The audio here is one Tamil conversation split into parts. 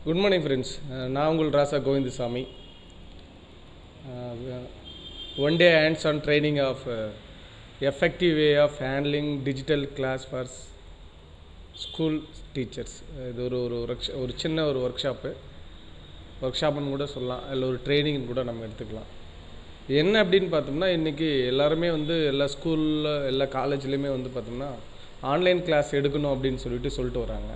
குட் மார்னிங் ஃப்ரெண்ட்ஸ் நான் உங்கள் Raja Govindasamy one day hands on training of effective way of handling digital class for school teachers இது ஒரு ஒரு ஒர்க் ஒரு சின்ன ஒரு ஒர்க் ஷாப்பு ஒர்க் ஷாப்புன்னு கூட சொல்லலாம் இல்லை ஒரு ட்ரைனிங்னு கூட நம்ம எடுத்துக்கலாம் என்ன அப்படின்னு பார்த்தோம்னா இன்றைக்கி எல்லாருமே வந்து எல்லா ஸ்கூலில் எல்லா காலேஜ்லேயுமே வந்து பார்த்தோம்னா ஆன்லைன் கிளாஸ் எடுக்கணும் அப்படின்னு சொல்லிட்டு சொல்லிட்டு வராங்க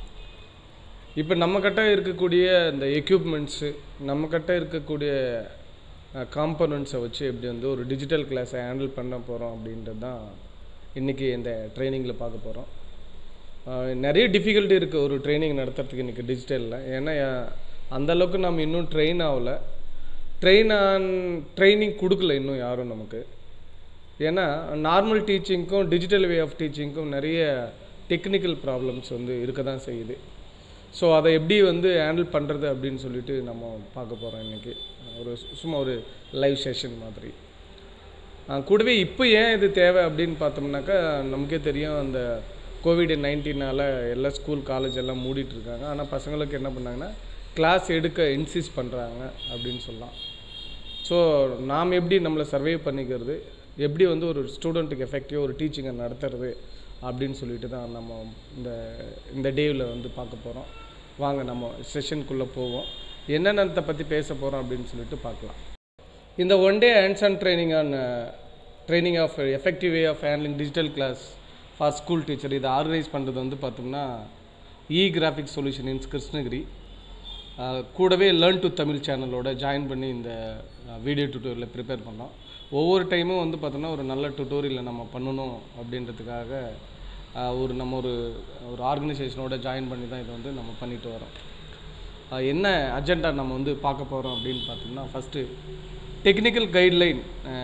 இப்போ நம்மக்கிட்ட இருக்கக்கூடிய இந்த எக்யூப்மெண்ட்ஸு நம்மக்கிட்ட இருக்கக்கூடிய காம்பனண்ட்ஸை வச்சு எப்படி வந்து ஒரு டிஜிட்டல் கிளாஸை ஹேண்டில் பண்ண போகிறோம் அப்படின்றது தான் இன்றைக்கி இந்த ட்ரைனிங்கில் பார்க்க போகிறோம் நிறைய டிஃபிகல்ட்டி இருக்குது ஒரு ட்ரைனிங் நடத்துறதுக்கு இன்றைக்கி டிஜிட்டலில் ஏன்னா அந்த அளவுக்கு நம்ம இன்னும் ட்ரெயின் ஆகலை ட்ரெயின் ஆன் ட்ரைனிங் கொடுக்கல இன்னும் யாரும் நமக்கு ஏன்னா நார்மல் டீச்சிங்க்கும் டிஜிட்டல் வே ஆஃப் டீச்சிங்க்கும் நிறைய டெக்னிக்கல் ப்ராப்ளம்ஸ் வந்து இருக்க தான் செய்யுது ஸோ அதை எப்படி வந்து ஹேண்டில் பண்ணுறது அப்படின்னு சொல்லிட்டு நம்ம பார்க்க போகிறோம் இன்றைக்கி ஒரு சும்மா ஒரு லைவ் செஷன் மாதிரி கூடவே இப்போ ஏன் இது தேவை அப்படின்னு பார்த்தோம்னாக்கா நமக்கே தெரியும் அந்த கோவிட் நைன்டீனால் எல்லா ஸ்கூல் காலேஜ் எல்லாம் மூடிட்டுருக்காங்க ஆனால் பசங்களுக்கு என்ன பண்ணாங்கன்னா கிளாஸ் எடுக்க இன்சிஸ் பண்ணுறாங்க அப்படின்னு சொல்லலாம் ஸோ நாம் எப்படி நம்மளை சர்வே பண்ணிக்கிறது எப்படி வந்து ஒரு ஸ்டூடெண்ட்டுக்கு எஃபெக்டிவாக ஒரு டீச்சிங்கை நடத்துறது அப்படின்னு சொல்லிட்டு தான் நம்ம இந்த இந்த டேவில் வந்து பார்க்க போகிறோம் வாங்க நம்ம செஷனுக்குள்ளே போவோம் என்னென்னத்தை பற்றி பேச போகிறோம் அப்படின்னு சொல்லிட்டு பார்க்கலாம் இந்த one day hands on training on training of effective way of handling digital class for school teacher இதை ஆர்கனைஸ் பண்ணுறது வந்து பார்த்தோம்னா இ கிராஃபிக் சொல்யூஷன் இன்ஸ் கிருஷ்ணகிரி கூடவே லேர்ன் டு தமிழ் சேனலோட ஜாயின் பண்ணி இந்த வீடியோ டுட்டோரியலை ப்ரிப்பேர் பண்ணோம் ஒவ்வொரு டைமும் வந்து பார்த்தோம்னா ஒரு நல்ல டுட்டோரியலை நம்ம பண்ணணும் அப்படின்றதுக்காக ஒரு நம்ம ஒரு ஒரு ஆர்கனைசேஷனோட ஜாயின் பண்ணி தான் இதை வந்து நம்ம பண்ணிட்டு வரோம் என்ன அஜெண்டா நம்ம வந்து பார்க்க போகிறோம் அப்படின்னு பார்த்தோம்னா ஃபஸ்ட்டு டெக்னிக்கல் கைட்லைன்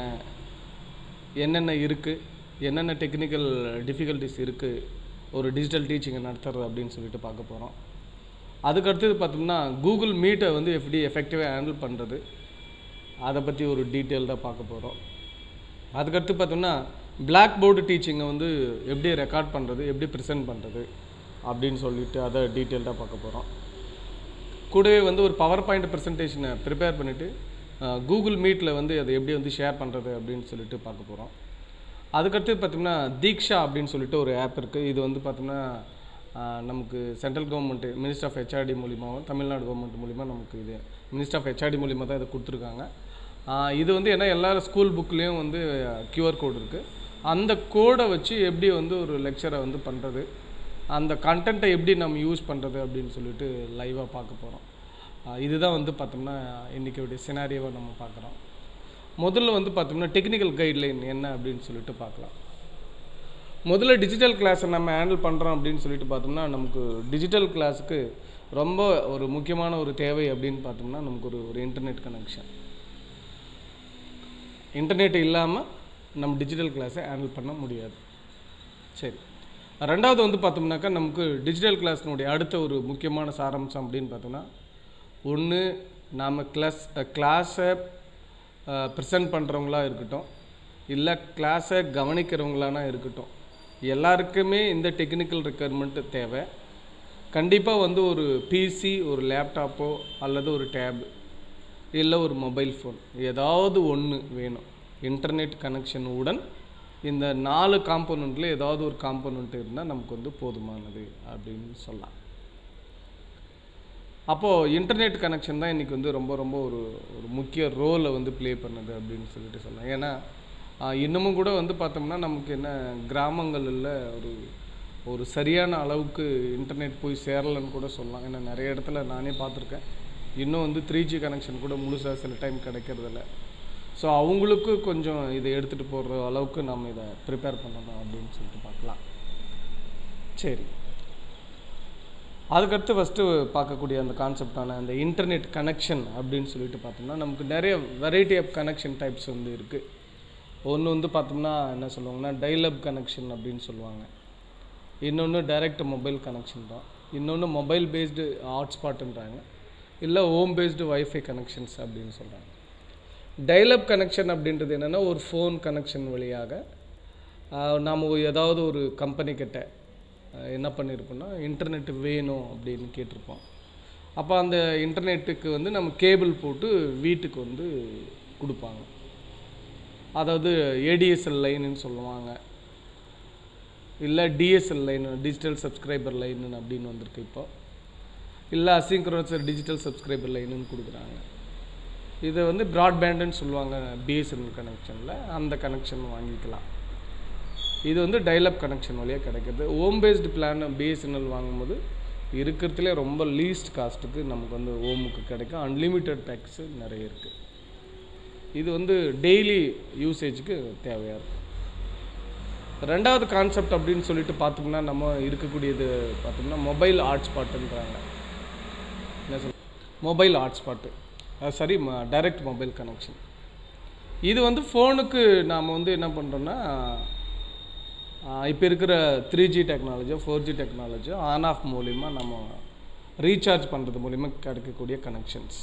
என்னென்ன இருக்குது என்னென்ன டெக்னிக்கல் டிஃபிகல்ட்டிஸ் இருக்குது ஒரு டிஜிட்டல் டீச்சிங்கை நடத்துறது அப்படின்னு சொல்லிட்டு பார்க்க போகிறோம் அதுக்கடுத்தது பார்த்தோம்னா கூகுள் மீட்டை வந்து எப்படி எஃபெக்டிவாக ஹேண்டில் பண்ணுறது அதை பற்றி ஒரு டீட்டெயில்டாக பார்க்க போகிறோம் அதுக்கடுத்து பார்த்தோம்னா பிளாக் போர்டு டீச்சிங்கை வந்து எப்படி ரெக்கார்ட் பண்ணுறது எப்படி ப்ரெசென்ட் பண்ணுறது அப்படின்னு சொல்லிட்டு அதை டீட்டெயில்டாக பார்க்க போகிறோம் கூடவே வந்து ஒரு பவர் பாயிண்ட் ப்ரெசன்டேஷனை ப்ரிப்பேர் பண்ணிவிட்டு கூகுள் மீட்டில் வந்து அதை எப்படி வந்து ஷேர் பண்ணுறது அப்படின்னு சொல்லிட்டு பார்க்க போகிறோம் அதுக்கடுத்து பார்த்தோம்னா தீக்ஷா அப்படின்னு சொல்லிட்டு ஒரு ஆப் இருக்குது இது வந்து பார்த்தோம்னா நமக்கு central government minister of HRD மூலிமாவும் தமிழ்நாடு கவர்மெண்ட் மூலிமா நமக்கு இது மினிஸ்டர் ஆஃப் ஹெச்ஆர்டி மூலிமா தான் இதை கொடுத்துருக்காங்க இது வந்து என்ன எல்லா ஸ்கூல் புக்லேயும் வந்து கியூஆர் கோடு இருக்குது அந்த கோடை வச்சு எப்படி வந்து ஒரு லெக்சரை வந்து பண்ணுறது அந்த கண்டென்ட்டை எப்படி நம்ம யூஸ் பண்ணுறது அப்படின்னு சொல்லிட்டு லைவாக பார்க்க போகிறோம் இதுதான் வந்து பார்த்தோம்னா இன்றைக்கியோடைய சினாரியோவை நம்ம பார்க்குறோம் முதல்ல வந்து பார்த்தோம்னா டெக்னிக்கல் கைட்லைன் என்ன அப்படின்னு சொல்லிட்டு பார்க்கலாம் முதல்ல டிஜிட்டல் கிளாஸை நம்ம ஹேண்டில் பண்ணுறோம் அப்படின்னு சொல்லிட்டு பார்த்தோம்னா நமக்கு டிஜிட்டல் கிளாஸுக்கு ரொம்ப ஒரு முக்கியமான ஒரு தேவை அப்படின்னு பார்த்தோம்னா நமக்கு ஒரு ஒரு இன்டர்நெட் கனெக்ஷன் இன்டர்நெட் இல்லாமல் நம்ம டிஜிட்டல் கிளாஸை ஹேண்டில் பண்ண முடியாது சரி ரெண்டாவது வந்து பார்த்தோம்னாக்கா நமக்கு டிஜிட்டல் கிளாஸ்னுடைய அடுத்த ஒரு முக்கியமான சாராம்சம் அப்படின்னு பார்த்தோம்னா ஒன்று நாம் கிளாஸ் கிளாஸை ப்ரெசன்ட் பண்ணுறவங்களா இருக்கட்டும் இல்லை கிளாஸை கவனிக்கிறவங்களானா இருக்கட்டும் எல்லாருக்குமே இந்த டெக்னிக்கல் ரெக்குயர்மெண்ட்டு தேவை கண்டிப்பாக வந்து ஒரு பிசி ஒரு லேப்டாப்போ அல்லது ஒரு டேப் இல்லை ஒரு மொபைல் ஃபோன் ஏதாவது ஒன்று வேணும் இன்டர்நெட் கனெக்ஷன் உடன் இந்த நாலு காம்போனண்ட்டில் ஏதாவது ஒரு காம்போனண்ட் இருந்தால் நமக்கு வந்து போதுமானது அப்படின்னு சொல்லலாம் அப்போது இன்டர்நெட் கனெக்ஷன் தான் இன்றைக்கி வந்து ரொம்ப ரொம்ப ஒரு ஒரு முக்கிய ரோலை வந்து ப்ளே பண்ணுது அப்படின்னு சொல்லிட்டு சொல்லலாம் ஏன்னா இன்னமும் கூட வந்து பார்த்தோம்னா நமக்கு என்ன கிராமங்களில் ஒரு ஒரு சரியான அளவுக்கு இன்டர்நெட் போய் சேரலைன்னு கூட சொல்லலாம் ஏன்னா நிறைய இடத்துல நானே பார்த்துருக்கேன் இன்னும் வந்து த்ரீ ஜி கனெக்ஷன் கூட முழுசாக சில டைம் கிடைக்கிறதில்ல ஸோ அவங்களுக்கு கொஞ்சம் இதை எடுத்துகிட்டு போகிற அளவுக்கு நம்ம இதை ப்ரிப்பேர் பண்ணணும் அப்படின்னு சொல்லிட்டு பார்க்கலாம் சரி அதுக்கடுத்து ஃபஸ்ட்டு பார்க்கக்கூடிய அந்த கான்செப்டான அந்த இன்டர்நெட் கனெக்ஷன் அப்படின்னு சொல்லிட்டு பார்த்தோம்னா நமக்கு நிறைய வெரைட்டி ஆஃப் கனெக்ஷன் டைப்ஸ் வந்து இருக்குது ஒன்று வந்து பார்த்தோம்னா என்ன சொல்லுவாங்கன்னா டைலப் கனெக்ஷன் அப்படின்னு சொல்லுவாங்க இன்னொன்று டைரக்ட் மொபைல் கனெக்ஷன் தான் இன்னொன்று மொபைல் பேஸ்டு ஹாட்ஸ்பாட்டுன்றாங்க இல்லை ஹோம் பேஸ்டு வைஃபை கனெக்ஷன்ஸ் அப்படின்னு சொல்கிறாங்க டைலப் கனெக்ஷன் அப்படின்றது என்னென்னா ஒரு ஃபோன் கனெக்ஷன் வழியாக நாம் ஏதாவது ஒரு கம்பெனி கிட்ட அஹ், என்ன பண்ணியிருப்போம்னா இன்டர்நெட் வேணும் அப்படின்னு கேட்டிருப்போம் அப்போ அந்த இன்டர்நெட்டுக்கு வந்து நம்ம கேபிள் போட்டு வீட்டுக்கு வந்து கொடுப்பாங்க அதாவது ஏடிஎஸ்எல் லைனுன்னு சொல்லுவாங்க இல்லை DSL line digital subscriber line அப்படின்னு வந்திருக்கு இப்போ இல்லை அசிங்க்ரோனஸ் டிஜிட்டல் சப்ஸ்கிரைபர் லைனுன்னு கொடுக்குறாங்க இதை வந்து ப்ராட்பேண்டுன்னு சொல்லுவாங்க பிஎஸ்என்எல் கனெக்ஷனில் அந்த கனெக்ஷன் வாங்கிக்கலாம் இது வந்து டைலப் கனெக்ஷன் வழியாக கிடைக்குது ஹோம் பேஸ்டு பிளான் பிஎஸ்என்எல் வாங்கும்போது இருக்கிறதுலே ரொம்ப லீஸ்ட் காஸ்ட்டுக்கு நமக்கு வந்து ஹோமுக்கு கிடைக்கும் அன்லிமிட்டெட் பேக்ஸ் நிறைய இருக்குது இது வந்து டெய்லி யூசேஜுக்கு தேவையாக இருக்கும் ரெண்டாவது கான்செப்ட் அப்படின்னு சொல்லிட்டு பார்த்தோம்னா நம்ம இருக்கக்கூடியது பார்த்தோம்னா மொபைல் ஹாட்ஸ்பாட்டுன்றாங்க என்ன சொல் mobile hotspot sorry direct mobile connection இது வந்து ஃபோனுக்கு நாம் வந்து என்ன பண்ணுறோன்னா இப்போ இருக்கிற த்ரீ ஜி டெக்னாலஜியோ ஃபோர் ஜி டெக்னாலஜியோ ஆன் ஆஃப் மூலிமா நம்ம ரீசார்ஜ் பண்ணுறது மூலிமா கிடைக்கக்கூடிய கனெக்ஷன்ஸ்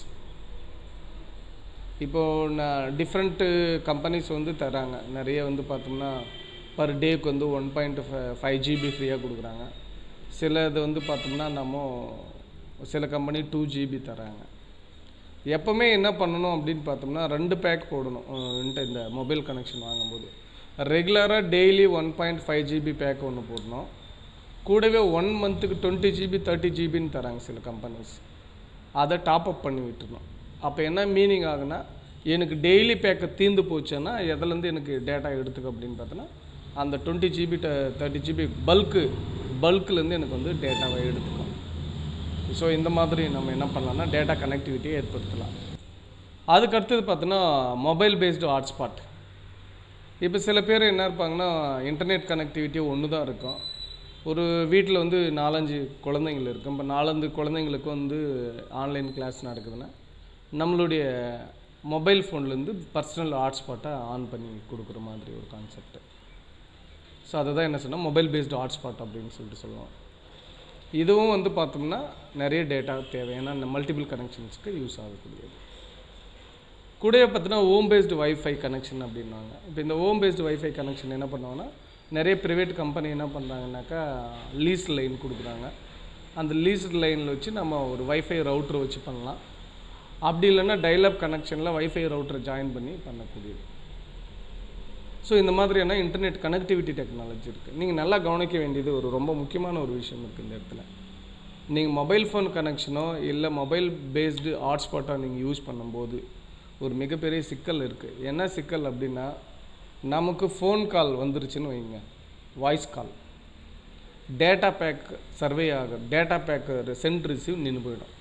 இப்போது நான் டிஃப்ரெண்ட்டு கம்பெனிஸ் வந்து தராங்க நிறைய வந்து பார்த்தோம்னா பர் டேக்கு வந்து ஒன் பாயிண்ட் ஃபைவ் ஜிபி ஃப்ரீயாக கொடுக்குறாங்க சில இது வந்து பார்த்தோம்னா நம்ம சில கம்பெனி டூ ஜிபி தராங்க எப்போவுமே என்ன பண்ணணும் அப்படின்னு பார்த்தோம்னா ரெண்டு பேக் போடணும் அஹ் இந்த- இந்த மொபைல் கனெக்ஷன் வாங்கும்போது ரெகுலராக daily one point five GB pack ஒன்று போடணும் கூடவே ஒன் மந்த்துக்கு டுவெண்ட்டி ஜிபி தேர்ட்டி ஜிபின்னு தராங்க சில கம்பெனிஸ் அதை டாப் அப் பண்ணி விட்டுறணும் அப்போ என்ன மீனிங் ஆகுனா எனக்கு டெய்லி பேக்கை தீர்ந்து போச்சுன்னா எதுலேருந்து எனக்கு டேட்டா எடுத்துக்க அப்படின்னு பார்த்தோன்னா அந்த டுவெண்ட்டி ஜிபி தேர்ட்டி ஜிபி பல்க்கு பல்க்லேருந்து எனக்கு வந்து டேட்டாவை எடுத்துக்கும் ஸோ இந்த மாதிரி நம்ம என்ன பண்ணலாம்னா டேட்டா கனெக்டிவிட்டியை ஏற்படுத்தலாம் அதுக்கு அடுத்தது பார்த்தோன்னா மொபைல் பேஸ்டு ஹாட்ஸ்பாட் இப்போ சில பேர் என்ன இருப்பாங்கன்னா இன்டர்நெட் கனெக்டிவிட்டி ஒன்று தான் இருக்கும் ஒரு வீட்டில் வந்து நாலஞ்சு குழந்தைங்கள் இருக்கும் இப்போ நாலஞ்சு குழந்தைங்களுக்கு வந்து ஆன்லைன் கிளாஸ் நடக்குதுன்னா நம்மளுடைய மொபைல் ஃபோன்லேருந்து பர்சனல் ஹாட்ஸ்பாட்டை ஆன் பண்ணி கொடுக்குற மாதிரி ஒரு கான்செப்ட் ஸோ அதை தான் என்ன சொன்னால் மொபைல் பேஸ்டு ஹாட்ஸ்பாட் அப்படின்னு சொல்லிட்டு சொல்லுவோம் இதுவும் வந்து பார்த்தோம்னா நிறைய டேட்டா தேவை ஏன்னா மல்டிபிள் கனெக்ஷன்ஸ்க்கு யூஸ் ஆகக்கூடியது கூடவே பார்த்தீங்கன்னா ஹோம் பேஸ்டு வைஃபை கனெக்ஷன் அப்படின்னாங்க இப்போ இந்த ஹோம் பேஸ்டு வைஃபை கனெக்ஷன் என்ன பண்ணுவாங்கன்னா நிறைய ப்ரைவேட் கம்பெனி என்ன பண்ணுறாங்கனாக்கா லீஸ் லைன் கொடுக்குறாங்க அந்த லீஸ் லைனில் வச்சு நம்ம ஒரு வைஃபை ரவுட்டர் வச்சு பண்ணலாம் அப்படி இல்லைன்னா டைலப் கனெக்ஷனில் வைஃபை ரவுட்டரை ஜாயின் பண்ணி பண்ணக்கூடியது ஸோ இந்த மாதிரியான இன்டர்நெட் கனெக்டிவிட்டி டெக்னாலஜி இருக்குது நீங்கள் நல்லா கவனிக்க வேண்டியது ஒரு ரொம்ப முக்கியமான ஒரு விஷயம் இருக்குது இந்த இடத்துல நீங்கள் மொபைல் ஃபோன் கனெக்ஷனோ இல்லை மொபைல் பேஸ்டு ஹாட்ஸ்பாட்டாக நீங்கள் யூஸ் பண்ணும்போது ஒரு மிகப்பெரிய சிக்கல் இருக்குது என்ன சிக்கல் அப்படின்னா நமக்கு ஃபோன் கால் வந்துருச்சுன்னு வைங்க வாய்ஸ் கால் டேட்டா பேக் சர்வே ஆகும் டேட்டா பேக் சென்ட் ரிசீவ் நின்று போயிடும்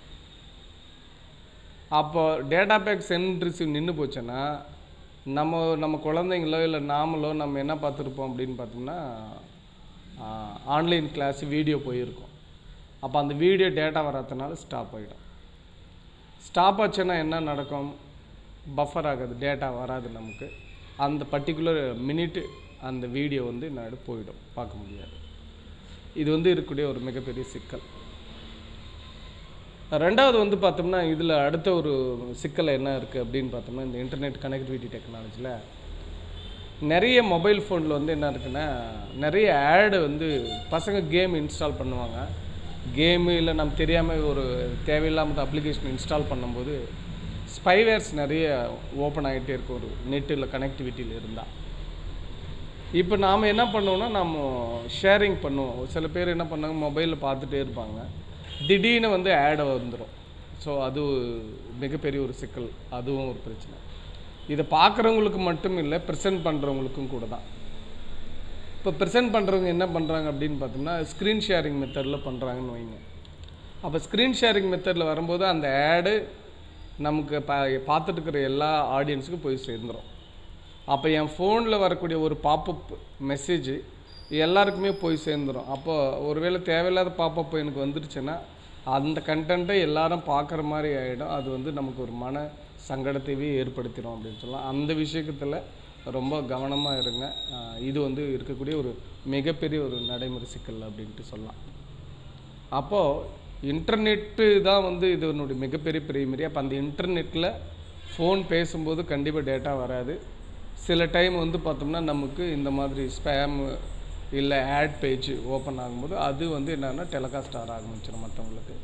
அப்போ டேட்டா பேக் சென்ட் ரிசீவ் நின்று போச்சுன்னா நம்ம நம்ம குழந்தைங்களோ இல்லை நாமளோ நம்ம என்ன பார்த்துருப்போம் அப்படின்னு பார்த்தோம்னா ஆன்லைன் கிளாஸ் வீடியோ போயிருக்கோம் அப்போ அந்த வீடியோ டேட்டா வராதனால ஸ்டாப் ஆகிடும் ஸ்டாப் ஆச்சுன்னா என்ன நடக்கும் பஃபர் ஆகாது டேட்டா வராது நமக்கு அந்த பர்டிகுலர் மினிட் அந்த வீடியோ வந்து நான் போயிடும் பார்க்க முடியாது இது வந்து இருக்கக்கூடிய ஒரு மிகப்பெரிய சிக்கல் ரெண்டாவது வந்து பார்த்தோம்னா இதில் அடுத்த ஒரு சிக்கல் என்ன இருக்குது அப்படின்னு பார்த்தோம்னா இந்த இன்டர்நெட் கனெக்டிவிட்டி டெக்னாலஜியில் நிறைய மொபைல் ஃபோனில் வந்து என்ன இருக்குன்னா நிறைய ஆடு வந்து பசங்க கேம் இன்ஸ்டால் பண்ணுவாங்க கேமு இல்லை நம்ம தெரியாமல் ஒரு தேவையில்லாமல் அப்ளிகேஷன் இன்ஸ்டால் பண்ணும்போது ஸ்பைவேர்ஸ் நிறைய ஓப்பன் ஆகிட்டே இருக்கும் ஒரு நெட்டில் கனெக்டிவிட்டியில் இருந்தால் இப்போ நாம் என்ன பண்ணுவோம்னா நம்ம ஷேரிங் பண்ணுவோம் சில பேர் என்ன பண்ணாங்க மொபைலில் பார்த்துட்டே இருப்பாங்க திடீர்னு வந்து ஆட் வந்துடும் ஸோ அது மிகப்பெரிய ஒரு சிக்கல் அதுவும் ஒரு பிரச்சனை இதை பார்க்குறவங்களுக்கு மட்டும் இல்லை ப்ரெசென்ட் பண்ணுறவங்களுக்கும் கூட தான் இப்போ ப்ரெசென்ட் பண்ணுறவங்க என்ன பண்ணுறாங்க அப்படின்னு பார்த்தோம்னா ஸ்க்ரீன் ஷேரிங் மெத்தடில் பண்ணுறாங்கன்னு வைங்க அப்போ ஸ்க்ரீன் ஷேரிங் மெத்தடில் வரும்போது அந்த ஆடு நமக்கு பா பார்த்துட்டு இருக்கிற எல்லா ஆடியன்ஸுக்கும் போய் சேர்ந்துடும் அப்போ என் ஃபோனில் வரக்கூடிய ஒரு பாப்பப் மெசேஜ் எல்லாருக்குமே போய் சேர்ந்துடும் அப்போ ஒருவேளை தேவையில்லாத பாப்பப் எனக்கு வந்துருச்சுன்னா அந்த கண்டென்ட்டை எல்லாரும் பார்க்குற மாதிரி ஆகிடும் அது வந்து நமக்கு ஒரு மன சங்கடத்தையே ஏற்படுத்திடும் அப்படின்னு சொல்லலாம் அந்த விஷயத்தில் ரொம்ப கவனமாக இருங்க ஆஹ் இது வந்து இருக்கக்கூடிய ஒரு மிகப்பெரிய ஒரு நடைமுறை சிக்கல் அப்படின்ட்டு சொல்லலாம் அப்போது இன்டர்நெட்டு தான் வந்து இதனுடைய மிகப்பெரிய பிரைமரி அப்போ அந்த இன்டர்நெட்டில் ஃபோன் பேசும்போது கண்டிப்பாக டேட்டா வராது சில டைம் வந்து பார்த்தோம்னா நமக்கு இந்த மாதிரி ஸ்பேம் இல்லை ஆட் பேஜ் ஓப்பன் ஆகும்போது அது வந்து என்னன்னா டெலகாஸ்ட் ஆக ஆரம்பிச்சிடும் மற்றவங்களுக்கு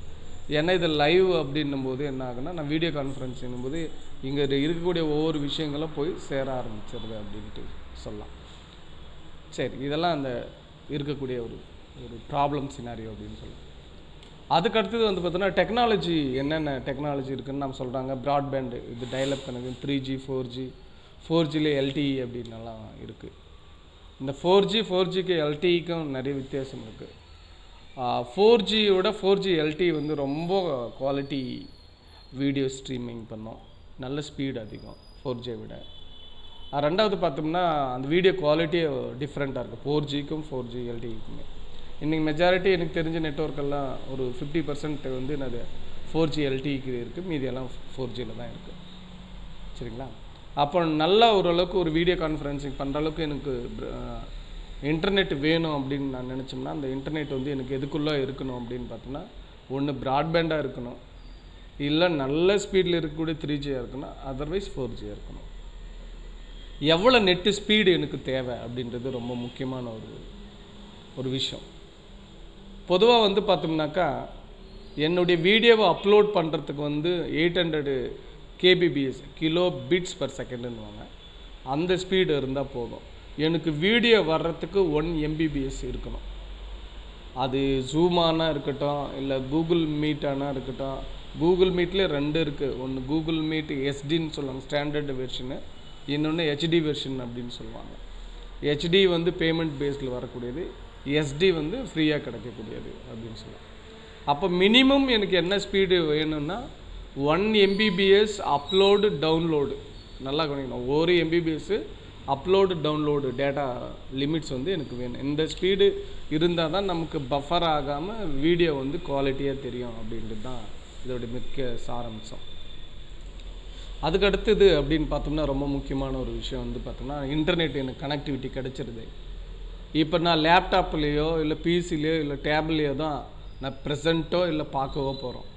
ஏன்னா இது லைவ் அப்படின்னும் போது என்ன ஆகுன்னா நான் வீடியோ கான்ஃபரன்ஸ் போது இங்கே இருக்கக்கூடிய ஒவ்வொரு விஷயங்களும் போய் சேர ஆரம்பிச்சிருது அப்படின்ட்டு சொல்லலாம் சரி இதெல்லாம் அந்த இருக்கக்கூடிய ஒரு ஒரு ப்ராப்ளம் சினாரியோ அப்படின்னு சொல்லலாம் அதுக்கு அடுத்தது வந்து பார்த்தோன்னா டெக்னாலஜி என்னென்ன டெக்னாலஜி இருக்குன்னு நம்ம சொல்கிறாங்க ப்ராட்பேண்டு இது டயலப் கணக்கு three G four G four ஜிலே எல்டிஇ அப்படின்னலாம் இருக்குது இந்த ஃபோர் ஜி ஃபோர் ஜிக்கு எல்டிஇக்கும் நிறைய வித்தியாசம் இருக்குது ஃபோர் ஜியோட ஃபோர் ஜி எல்டி வந்து ரொம்ப குவாலிட்டி வீடியோ ஸ்ட்ரீமிங் பண்ணோம் நல்ல ஸ்பீடு அதிகம் ஃபோர் ஜியை விட அஹ் ரெண்டாவது பார்த்தோம்னா அந்த வீடியோ குவாலிட்டியே டிஃப்ரெண்ட்டாக இருக்குது ஃபோர் ஜிக்கும் ஃபோர் ஜி எல்டிக்குமே இன்றைக்கி மெஜாரிட்டி எனக்கு தெரிஞ்ச நெட்ஒர்க் எல்லாம் ஒரு ஃபிஃப்டி பர்சன்ட் வந்து என்னது ஃபோர் ஜி எல்டிக்கு இருக்குது மீதி எல்லாம் ஃபோர் ஜியில் தான் இருக்குது சரிங்களா அப்போ நல்லா ஓரளவுக்கு ஒரு வீடியோ கான்ஃபரன்சிங் பண்ணுற அளவுக்கு எனக்கு இன்டர்நெட் வேணும் அப்படின்னு நான் நினச்சோம்னா அந்த இன்டர்நெட் வந்து எனக்கு எதுக்குள்ளே இருக்கணும் அப்படின்னு பார்த்தோம்னா ஒன்று ப்ராட்பேண்டாக இருக்கணும் இல்லை நல்ல ஸ்பீடில் இருக்கக்கூடிய த்ரீ ஜியாக இருக்கணும் அதர்வைஸ் ஃபோர் ஜியாக இருக்கணும் எவ்வளோ நெட்டு ஸ்பீடு எனக்கு தேவை அப்படின்றது ரொம்ப முக்கியமான ஒரு ஒரு விஷயம் பொதுவாக வந்து பார்த்தோம்னாக்கா என்னுடைய வீடியோவை அப்லோட் பண்ணுறதுக்கு வந்து eight hundred KBPS kilo bits per செகண்டுன்னுவாங்க அந்த ஸ்பீடு இருந்தால் போதும் எனக்கு வீடியோ வர்றதுக்கு ஒன் எம்பிபிஎஸ் இருக்கணும் அது ஜூமானா இருக்கட்டும் இல்லை கூகுள் மீட்டானா இருக்கட்டும் கூகுள் மீட்லேயே ரெண்டு இருக்குது ஒன்று கூகுள் மீட் எஸ்டின்னு சொல்லுவாங்க ஸ்டாண்டர்ட் வெர்ஷனு இன்னொன்று ஹெச்டி வெர்ஷன் அப்படின்னு சொல்லுவாங்க ஹெச்டி வந்து பேமெண்ட் பேஸில் வரக்கூடியது எஸ்டி வந்து ஃப்ரீயாக கிடைக்கக்கூடியது அப்படின்னு சொல்லலாம் அப்போ மினிமம் எனக்கு என்ன ஸ்பீடு வேணும்னா ஒன் எம்பிபிஎஸ் அப்லோடு டவுன்லோடு நல்லா கவனிக்கணும் ஒரு MBPS upload download data limits வந்து எனக்கு வேணும் இந்த ஸ்பீடு இருந்தால் தான் நமக்கு பஃபர் ஆகாமல் வீடியோ வந்து குவாலிட்டியாக தெரியும் அப்படின்றது தான் இதோட முக்கிய சாராம்சம் அதுக்கு அடுத்தது அப்படின்னு பார்த்தோம்னா ரொம்ப முக்கியமான ஒரு விஷயம் வந்து பார்த்தோம்னா இன்டர்நெட் எனக்கு கனெக்டிவிட்டி கிடச்சிருது இப்போ நான் லேப்டாப்லேயோ இல்லை பிசிலேயோ இல்லை டேப்லேயோ தான் நான் ப்ரெசண்ட்டோ இல்லை பார்க்கவோ போகிறோம்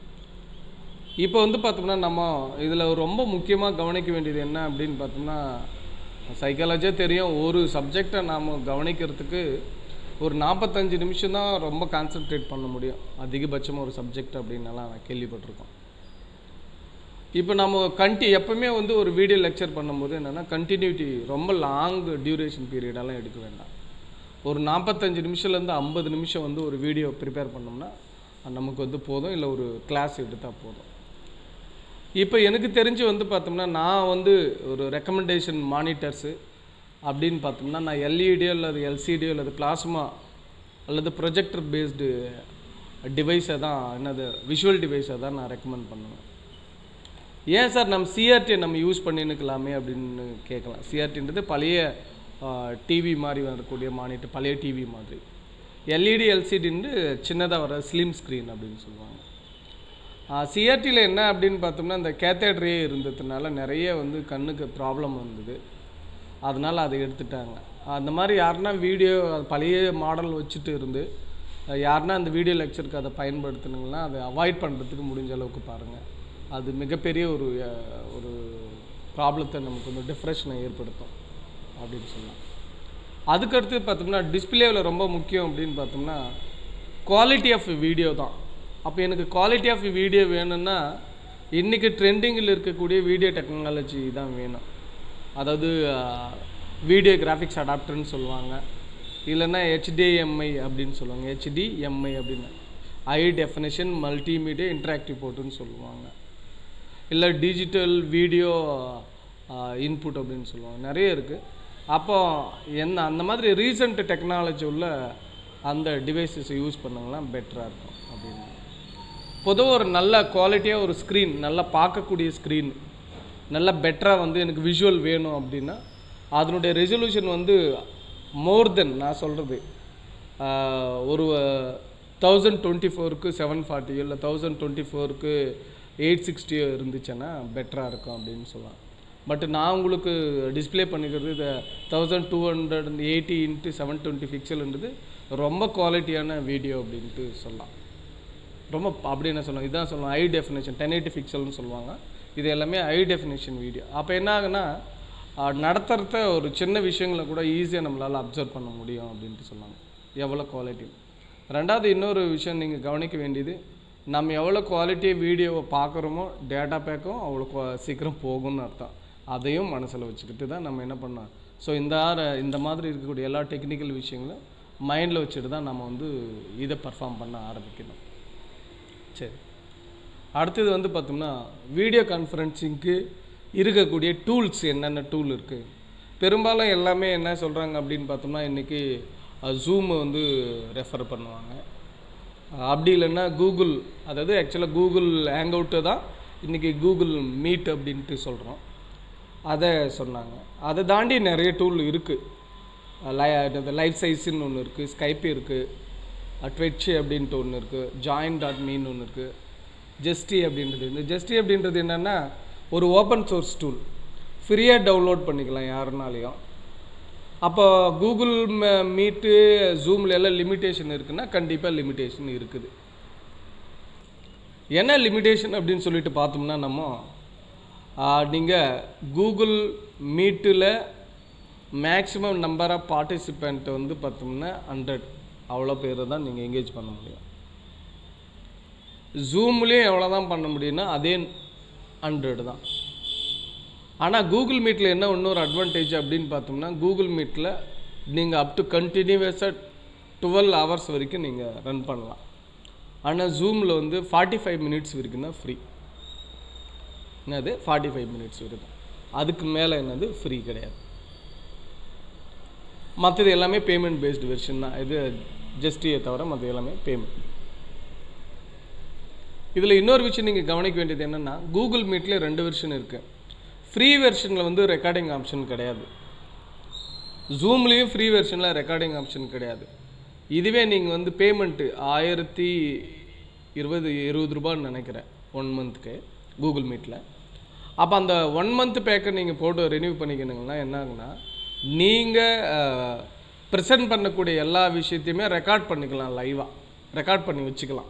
இப்போ வந்து பார்த்தோம்னா நம்ம இதில் ரொம்ப முக்கியமாக கவனிக்க வேண்டியது என்ன அப்படின்னு பார்த்தோம்னா சைக்காலஜியாக தெரியும் ஒரு சப்ஜெக்டை நாம் கவனிக்கிறதுக்கு ஒரு நாற்பத்தஞ்சு நிமிஷம் தான் ரொம்ப கான்சென்ட்ரேட் பண்ண முடியும் அதிகபட்சமாக ஒரு சப்ஜெக்ட் அப்படின்னலாம் நான் கேள்விப்பட்டிருக்கோம் இப்போ நம்ம கண்டி எப்பவுமே வந்து ஒரு வீடியோ லெக்சர் பண்ணும்போது என்னென்னா கண்டினியூட்டி ரொம்ப லாங் டியூரேஷன் பீரியடெல்லாம் எடுக்க வேண்டாம் ஒரு நாற்பத்தஞ்சு நிமிஷத்துலேருந்து ஐம்பது நிமிஷம் வந்து ஒரு வீடியோ ப்ரிப்பேர் பண்ணோம்னா அது நமக்கு வந்து போதும் இல்லை ஒரு கிளாஸ் எடுத்தால் போதும் இப்போ எனக்கு தெரிஞ்சு வந்து பார்த்தோம்னா நான் வந்து ஒரு ரெக்கமெண்டேஷன் மானிட்டர்ஸு அப்படின்னு பார்த்தோம்னா நான் எல்இடியோ அல்லது எல்சிடியோ அல்லது பிளாஸ்மா அல்லது ப்ரொஜெக்டர் பேஸ்டு டிவைஸை தான் என்னது விஷுவல் டிவைஸை தான் நான் ரெக்கமெண்ட் பண்ணுவேன் ஏன் சார் நம்ம சிஆர்டியை நம்ம யூஸ் பண்ணின்னுக்கலாமே அப்படின்னு கேட்கலாம் சிஆர்டின்றது பழைய டிவி மாதிரி வரக்கூடிய மானிட்டர் பழைய டிவி மாதிரி எல்இடி எல்சிடின்னு சின்னதாக வர ஸ்லிம் ஸ்க்ரீன் அப்படின்னு சொல்லுவாங்க சிஆர்டியில் என்ன அப்படின்னு பார்த்தோம்னா இந்த கேத்தேட்ரே இருந்ததுனால நிறைய வந்து கண்ணுக்கு ப்ராப்ளம் வந்தது அதனால் அதை எடுத்துட்டாங்க அந்த மாதிரி யாருன்னா வீடியோ பழைய மாடல் வச்சுட்டு இருந்து யாருன்னா அந்த வீடியோ லெக்சருக்கு அதை பயன்படுத்தினுங்கன்னா அதை அவாய்ட் பண்ணுறதுக்கு முடிஞ்ச அளவுக்கு பாருங்கள் அது மிகப்பெரிய ஒரு அஹ், ஒரு ப்ராப்ளத்தை நமக்கு வந்து டிப்ரெஷனை ஏற்படுத்தும் அப்படின்னு சொல்லலாம் அதுக்கடுத்து பார்த்தோம்னா டிஸ்பிளேவில் ரொம்ப முக்கியம் அப்படின்னு பார்த்தோம்னா குவாலிட்டி ஆஃப் வீடியோ தான் அப்போ எனக்கு குவாலிட்டி ஆஃப் வீடியோ வேணும்னா இன்றைக்கி ட்ரெண்டிங்கில் இருக்கக்கூடிய வீடியோ டெக்னாலஜி தான் வேணும் அதாவது வீடியோ கிராஃபிக்ஸ் அடாப்டர்னு சொல்லுவாங்க இல்லைன்னா ஹெச்டிஎம்ஐ அப்படின்னு சொல்லுவாங்க ஹெச்டிஎம்ஐ அப்படின்னு ஹை டெஃபினேஷன் மல்டிமீடியா இன்டராக்டிவ் போர்ட்டுன்னு சொல்லுவாங்க இல்லை டிஜிட்டல் வீடியோ இன்புட் அப்படின்னு சொல்லுவாங்க நிறைய இருக்குது அப்போ என்ன அந்த மாதிரி ரீசன்ட் டெக்னாலஜி உள்ள அந்த டிவைசஸ் யூஸ் பண்ணவங்களாம் பெட்டராக இருக்கும் அப்படின்னு பொதுவாக ஒரு நல்ல குவாலிட்டியாக ஒரு ஸ்க்ரீன் நல்லா பார்க்கக்கூடிய ஸ்க்ரீன் நல்ல பெட்டராக வந்து எனக்கு விஷுவல் வேணும் அப்படின்னா அதனுடைய ரெசல்யூஷன் வந்து மோர் தென் நான் சொல்கிறது ஒரு தௌசண்ட் டுவெண்ட்டி ஃபோருக்கு செவன் ஃபார்ட்டியோ இல்லை தௌசண்ட் டுவெண்ட்டி ஃபோருக்கு எயிட் சிக்ஸ்டியோ இருந்துச்சுன்னா பெட்டராக இருக்கும் அப்படின்னு சொல்லலாம் பட் நான் உங்களுக்கு டிஸ்ப்ளே பண்ணிக்கிறது இந்த thousand two hundred eighty into seven twenty பிக்சல்ன்றது ரொம்ப குவாலிட்டியான வீடியோ அப்படின்ட்டு சொல்லலாம் ரொம்ப அப்படி என்ன சொல்லலாம் இதான் சொல்லலாம் ஹை டெஃபினேஷன் டென் எயிட்டி பிக்சல்னு சொல்லுவாங்க இது எல்லாமே ஹை டெஃபினேஷன் வீடியோ அப்போ என்ன ஆகுனா அஹ், நடத்துறத ஒரு சின்ன விஷயங்களை கூட ஈஸியாக நம்மளால் அப்சர்வ் பண்ண முடியும் அப்படின்ட்டு சொன்னாங்க எவ்வளோ குவாலிட்டி ரெண்டாவது இன்னொரு விஷயம் நீங்கள் கவனிக்க வேண்டியது நம்ம எவ்வளோ குவாலிட்டி வீடியோவை பார்க்குறோமோ டேட்டா பேக்கும் அவ்வளோ qua- சீக்கிரம் போகும்னு அர்த்தம் அதையும் மனசில் வச்சுக்கிட்டு தான் நம்ம என்ன பண்ணோம் ஸோ இந்த ஆர- இந்த மாதிரி இருக்கக்கூடிய எல்லா டெக்னிக்கல் விஷயங்களும் மைண்டில் வச்சுட்டு தான் நம்ம வந்து இதை பர்ஃபார்ம் பண்ண ஆரம்பிக்கணும் சரி அடுத்தது வந்து பார்த்தோம்னா வீடியோ கான்ஃபரன்சிங்க்கு இருக்கக்கூடிய டூல்ஸ் என்னென்ன டூல் இருக்குது பெரும்பாலும் எல்லாமே என்ன சொல்கிறாங்க அப்படின்னு பார்த்தோம்னா இன்றைக்கி ஜூம் வந்து ரெஃபர் பண்ணுவாங்க அஹ் அப்படி இல்லைன்னா கூகுள் அதாவது ஆக்சுவலாக கூகுள் ஹேங் அவுட்டு தான் இன்றைக்கி கூகுள் மீட் அப்படின்ட்டு சொல்கிறோம் அதை சொன்னாங்க அதை தாண்டி நிறைய டூல் இருக்குது லைஃப் சைஸ்ன்னு ஒன்று இருக்குது ஸ்கைப் இருக்குது ட்விட்ச் அப்படின்ட்டு ஒன்று இருக்குது ஜாயின் டாட் மீன் ஒன்று இருக்குது ஜெஸ்டி அப்படின்றது இந்த ஜெஸ்டி அப்படின்றது என்னென்னா ஒரு ஓப்பன் சோர்ஸ் டூல் ஃப்ரீயாக டவுன்லோட் பண்ணிக்கலாம் யாருனாலையும் அப்போ கூகுள் மீட்டு ஜூமில் எல்லாம் லிமிட்டேஷன் இருக்குன்னா கண்டிப்பாக லிமிட்டேஷன் இருக்குது என்ன லிமிட்டேஷன் அப்படின்னு சொல்லிட்டு பார்த்தோம்னா நம்ம நீங்கள் கூகுள் மீட்டில் மேக்ஸிமம் நம்பர் ஆஃப் பார்ட்டிசிபெண்ட் வந்து பார்த்தோம்னா ஹண்ட்ரட் அவ்வளோ பேர் தான் நீங்கள் எங்கேஜ் பண்ண முடியும் ஜூம்லேயும் எவ்வளோ தான் பண்ண முடியும்னா அதே ஹண்ட்ரட் தான் ஆனால் கூகுள் மீட்டில் என்ன இன்னொரு அட்வான்டேஜ் அப்படின்னு பார்த்தோம்னா கூகுள் மீட்டில் நீங்கள் அப் டு கண்டினியூஸாக டுவெல் ஹவர்ஸ் வரைக்கும் நீங்கள் ரன் பண்ணலாம் ஆனால் ஜூமில் வந்து ஃபார்ட்டி ஃபைவ் மினிட்ஸ் வரைக்கும் தான் ஃப்ரீ என்னது ஃபார்ட்டி ஃபைவ் மினிட்ஸ் வரைக்கும் அதுக்கு மேலே என்னது ஃப்ரீ கிடையாது மற்றது எல்லாமே பேமெண்ட் பேஸ்டு வெர்ஷன் தான் இது ஜஸ்டியை தவிர மற்ற எல்லாமே பேமெண்ட் இதில் இன்னொரு விஷயம் நீங்கள் கவனிக்க வேண்டியது என்னென்னா கூகுள் மீட்லேயே ரெண்டு வெர்ஷன் இருக்குது ஃப்ரீ வெர்ஷனில் வந்து ரெக்கார்டிங் ஆப்ஷன் கிடையாது ஜூம்லேயும் ஃப்ரீ வெர்ஷனில் ரெக்கார்டிங் ஆப்ஷன் கிடையாது இதுவே நீங்கள் வந்து பேமெண்ட்டு ஆயிரத்தி இருபது இருபது ரூபான்னு நினைக்கிறேன் ஒன் மந்த்துக்கு கூகுள் மீட்டில் அப்போ அந்த ஒன் மந்த் பேக்கை நீங்கள் போட்டு ரெனியூ பண்ணிக்கணுங்கன்னா என்ன ஆகுனா நீங்கள் ப்ரெசென்ட் பண்ணக்கூடிய எல்லா விஷயத்தையுமே ரெக்கார்ட் பண்ணிக்கலாம் லைவாக ரெக்கார்ட் பண்ணி வச்சுக்கலாம்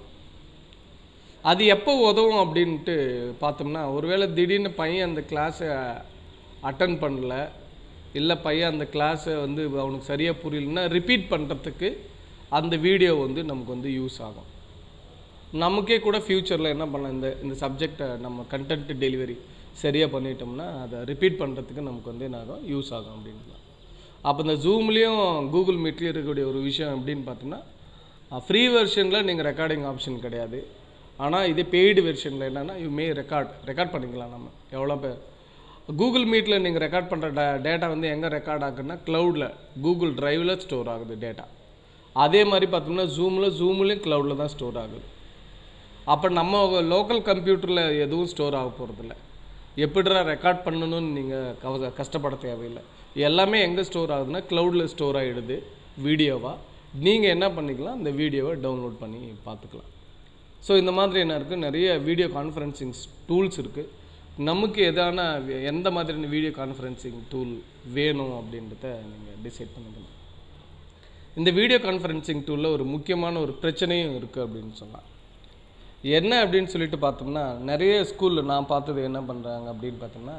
அது எப்போ உதவும் அப்படின்ட்டு பார்த்தோம்னா ஒருவேளை திடீர்னு பையன் அந்த கிளாஸை அட்டன் பண்ணல இல்லை பையன் அந்த கிளாஸை வந்து அவனுக்கு சரியாக புரியலன்னா ரிப்பீட் பண்ணுறதுக்கு அந்த வீடியோ வந்து நமக்கு வந்து யூஸ் ஆகும் நமக்கே கூட ஃப்யூச்சரில் என்ன பண்ணலாம் இந்த இந்த சப்ஜெக்டை நம்ம கண்டென்ட் டெலிவரி சரியாக பண்ணிட்டோம்னா அதை ரிப்பீட் பண்ணுறதுக்கு நமக்கு வந்து என்ன ஆகும் யூஸ் ஆகும் அப்படின்லாம் அப்போ இந்த ஜூம்லேயும் கூகுள் மீட்லேயும் இருக்கக்கூடிய ஒரு விஷயம் எப்படின்னு பார்த்தோம்னா ஃப்ரீ வெர்ஷனில் நீங்கள் ரெக்கார்டிங் ஆப்ஷன் கிடையாது ஆனால் இதே பெய்டு வெர்ஷனில் என்னென்னா யூ மே ரெக்கார்ட் ரெக்கார்ட் பண்ணிக்கலாம் நம்ம எவ்வளோ பேர் கூகுள் மீட்டில் நீங்கள் ரெக்கார்ட் பண்ணுற டே டேட்டா வந்து எங்கே ரெக்கார்ட் ஆகுதுன்னா க்ளவுடில் கூகுள் டிரைவில் ஸ்டோர் ஆகுது டேட்டா அதே மாதிரி பார்த்தோம்னா ஜூமில் ஜூம்லேயும் க்ளவுடில் தான் ஸ்டோர் ஆகுது அப்போ நம்ம லோக்கல் கம்ப்யூட்டரில் எதுவும் ஸ்டோர் ஆக போகிறதில்ல எப்படிடா ரெக்கார்ட் பண்ணணும்னு நீங்கள் கவ கஷ்டப்பட தேவையில்லை எல்லாமே எங்கே ஸ்டோர் ஆகுதுன்னா க்ளவுடில் ஸ்டோர் ஆகிடுது வீடியோவாக நீங்கள் என்ன பண்ணிக்கலாம் அந்த வீடியோவை டவுன்லோட் பண்ணி பார்த்துக்கலாம் ஸோ இந்த மாதிரி என்ன இருக்குது நிறைய வீடியோ கான்ஃபரன்சிங் டூல்ஸ் இருக்குது நமக்கு எதான எந்த மாதிரியான வீடியோ கான்ஃபரன்சிங் டூல் வேணும் அப்படின்றத நீங்கள் டிசைட் பண்ணிக்கணும் இந்த வீடியோ கான்ஃபரன்சிங் டூலில் ஒரு முக்கியமான ஒரு பிரச்சனையும் இருக்குது அப்படின்னு சொல்லலாம் என்ன அப்படின்னு சொல்லிட்டு பார்த்தோம்னா நிறைய ஸ்கூலில் நான் பார்த்தது என்ன பண்ணுறாங்க அப்படின்னு பார்த்தோம்னா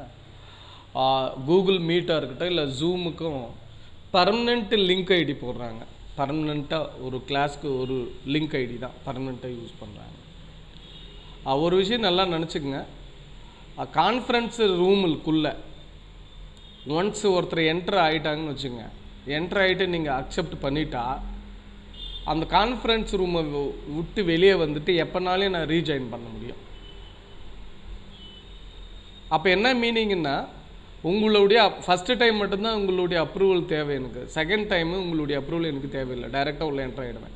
கூகுள் மீட்டாக இருக்கட்டும் இல்லை ஜூமுக்கும் பர்மனெண்ட் லிங்க் ஐடி போடுறாங்க பர்மனெண்ட்டாக ஒரு கிளாஸ்க்கு ஒரு லிங்க் ஐடி தான் பர்மனெண்ட்டாக யூஸ் பண்ணுறாங்க ஒரு விஷயம் நல்லா நினச்சிக்கங்க கான்ஃபரன்ஸ் ரூமுக்குள்ளே ஒன்ஸ் ஒருத்தர் என்ட்ரு ஆகிட்டாங்கன்னு வச்சுங்க என்ட்ரு ஆகிட்டு நீங்கள் அக்செப்ட் பண்ணிட்டா அந்த கான்ஃபரன்ஸ் ரூமை விட்டு வெளியே வந்துட்டு எப்போனாலும் நான் ரீஜாயின் பண்ண முடியும் அப்போ என்ன மீனிங்னா உங்களுடைய ஃபஸ்ட்டு டைம் மட்டும்தான் உங்களுடைய அப்ரூவல் தேவை எனக்கு செகண்ட் டைமு உங்களுடைய அப்ரூவல் எனக்கு தேவையில்லை டைரெக்டாக உள்ள என்ட்ரு ஆகிடுவேன்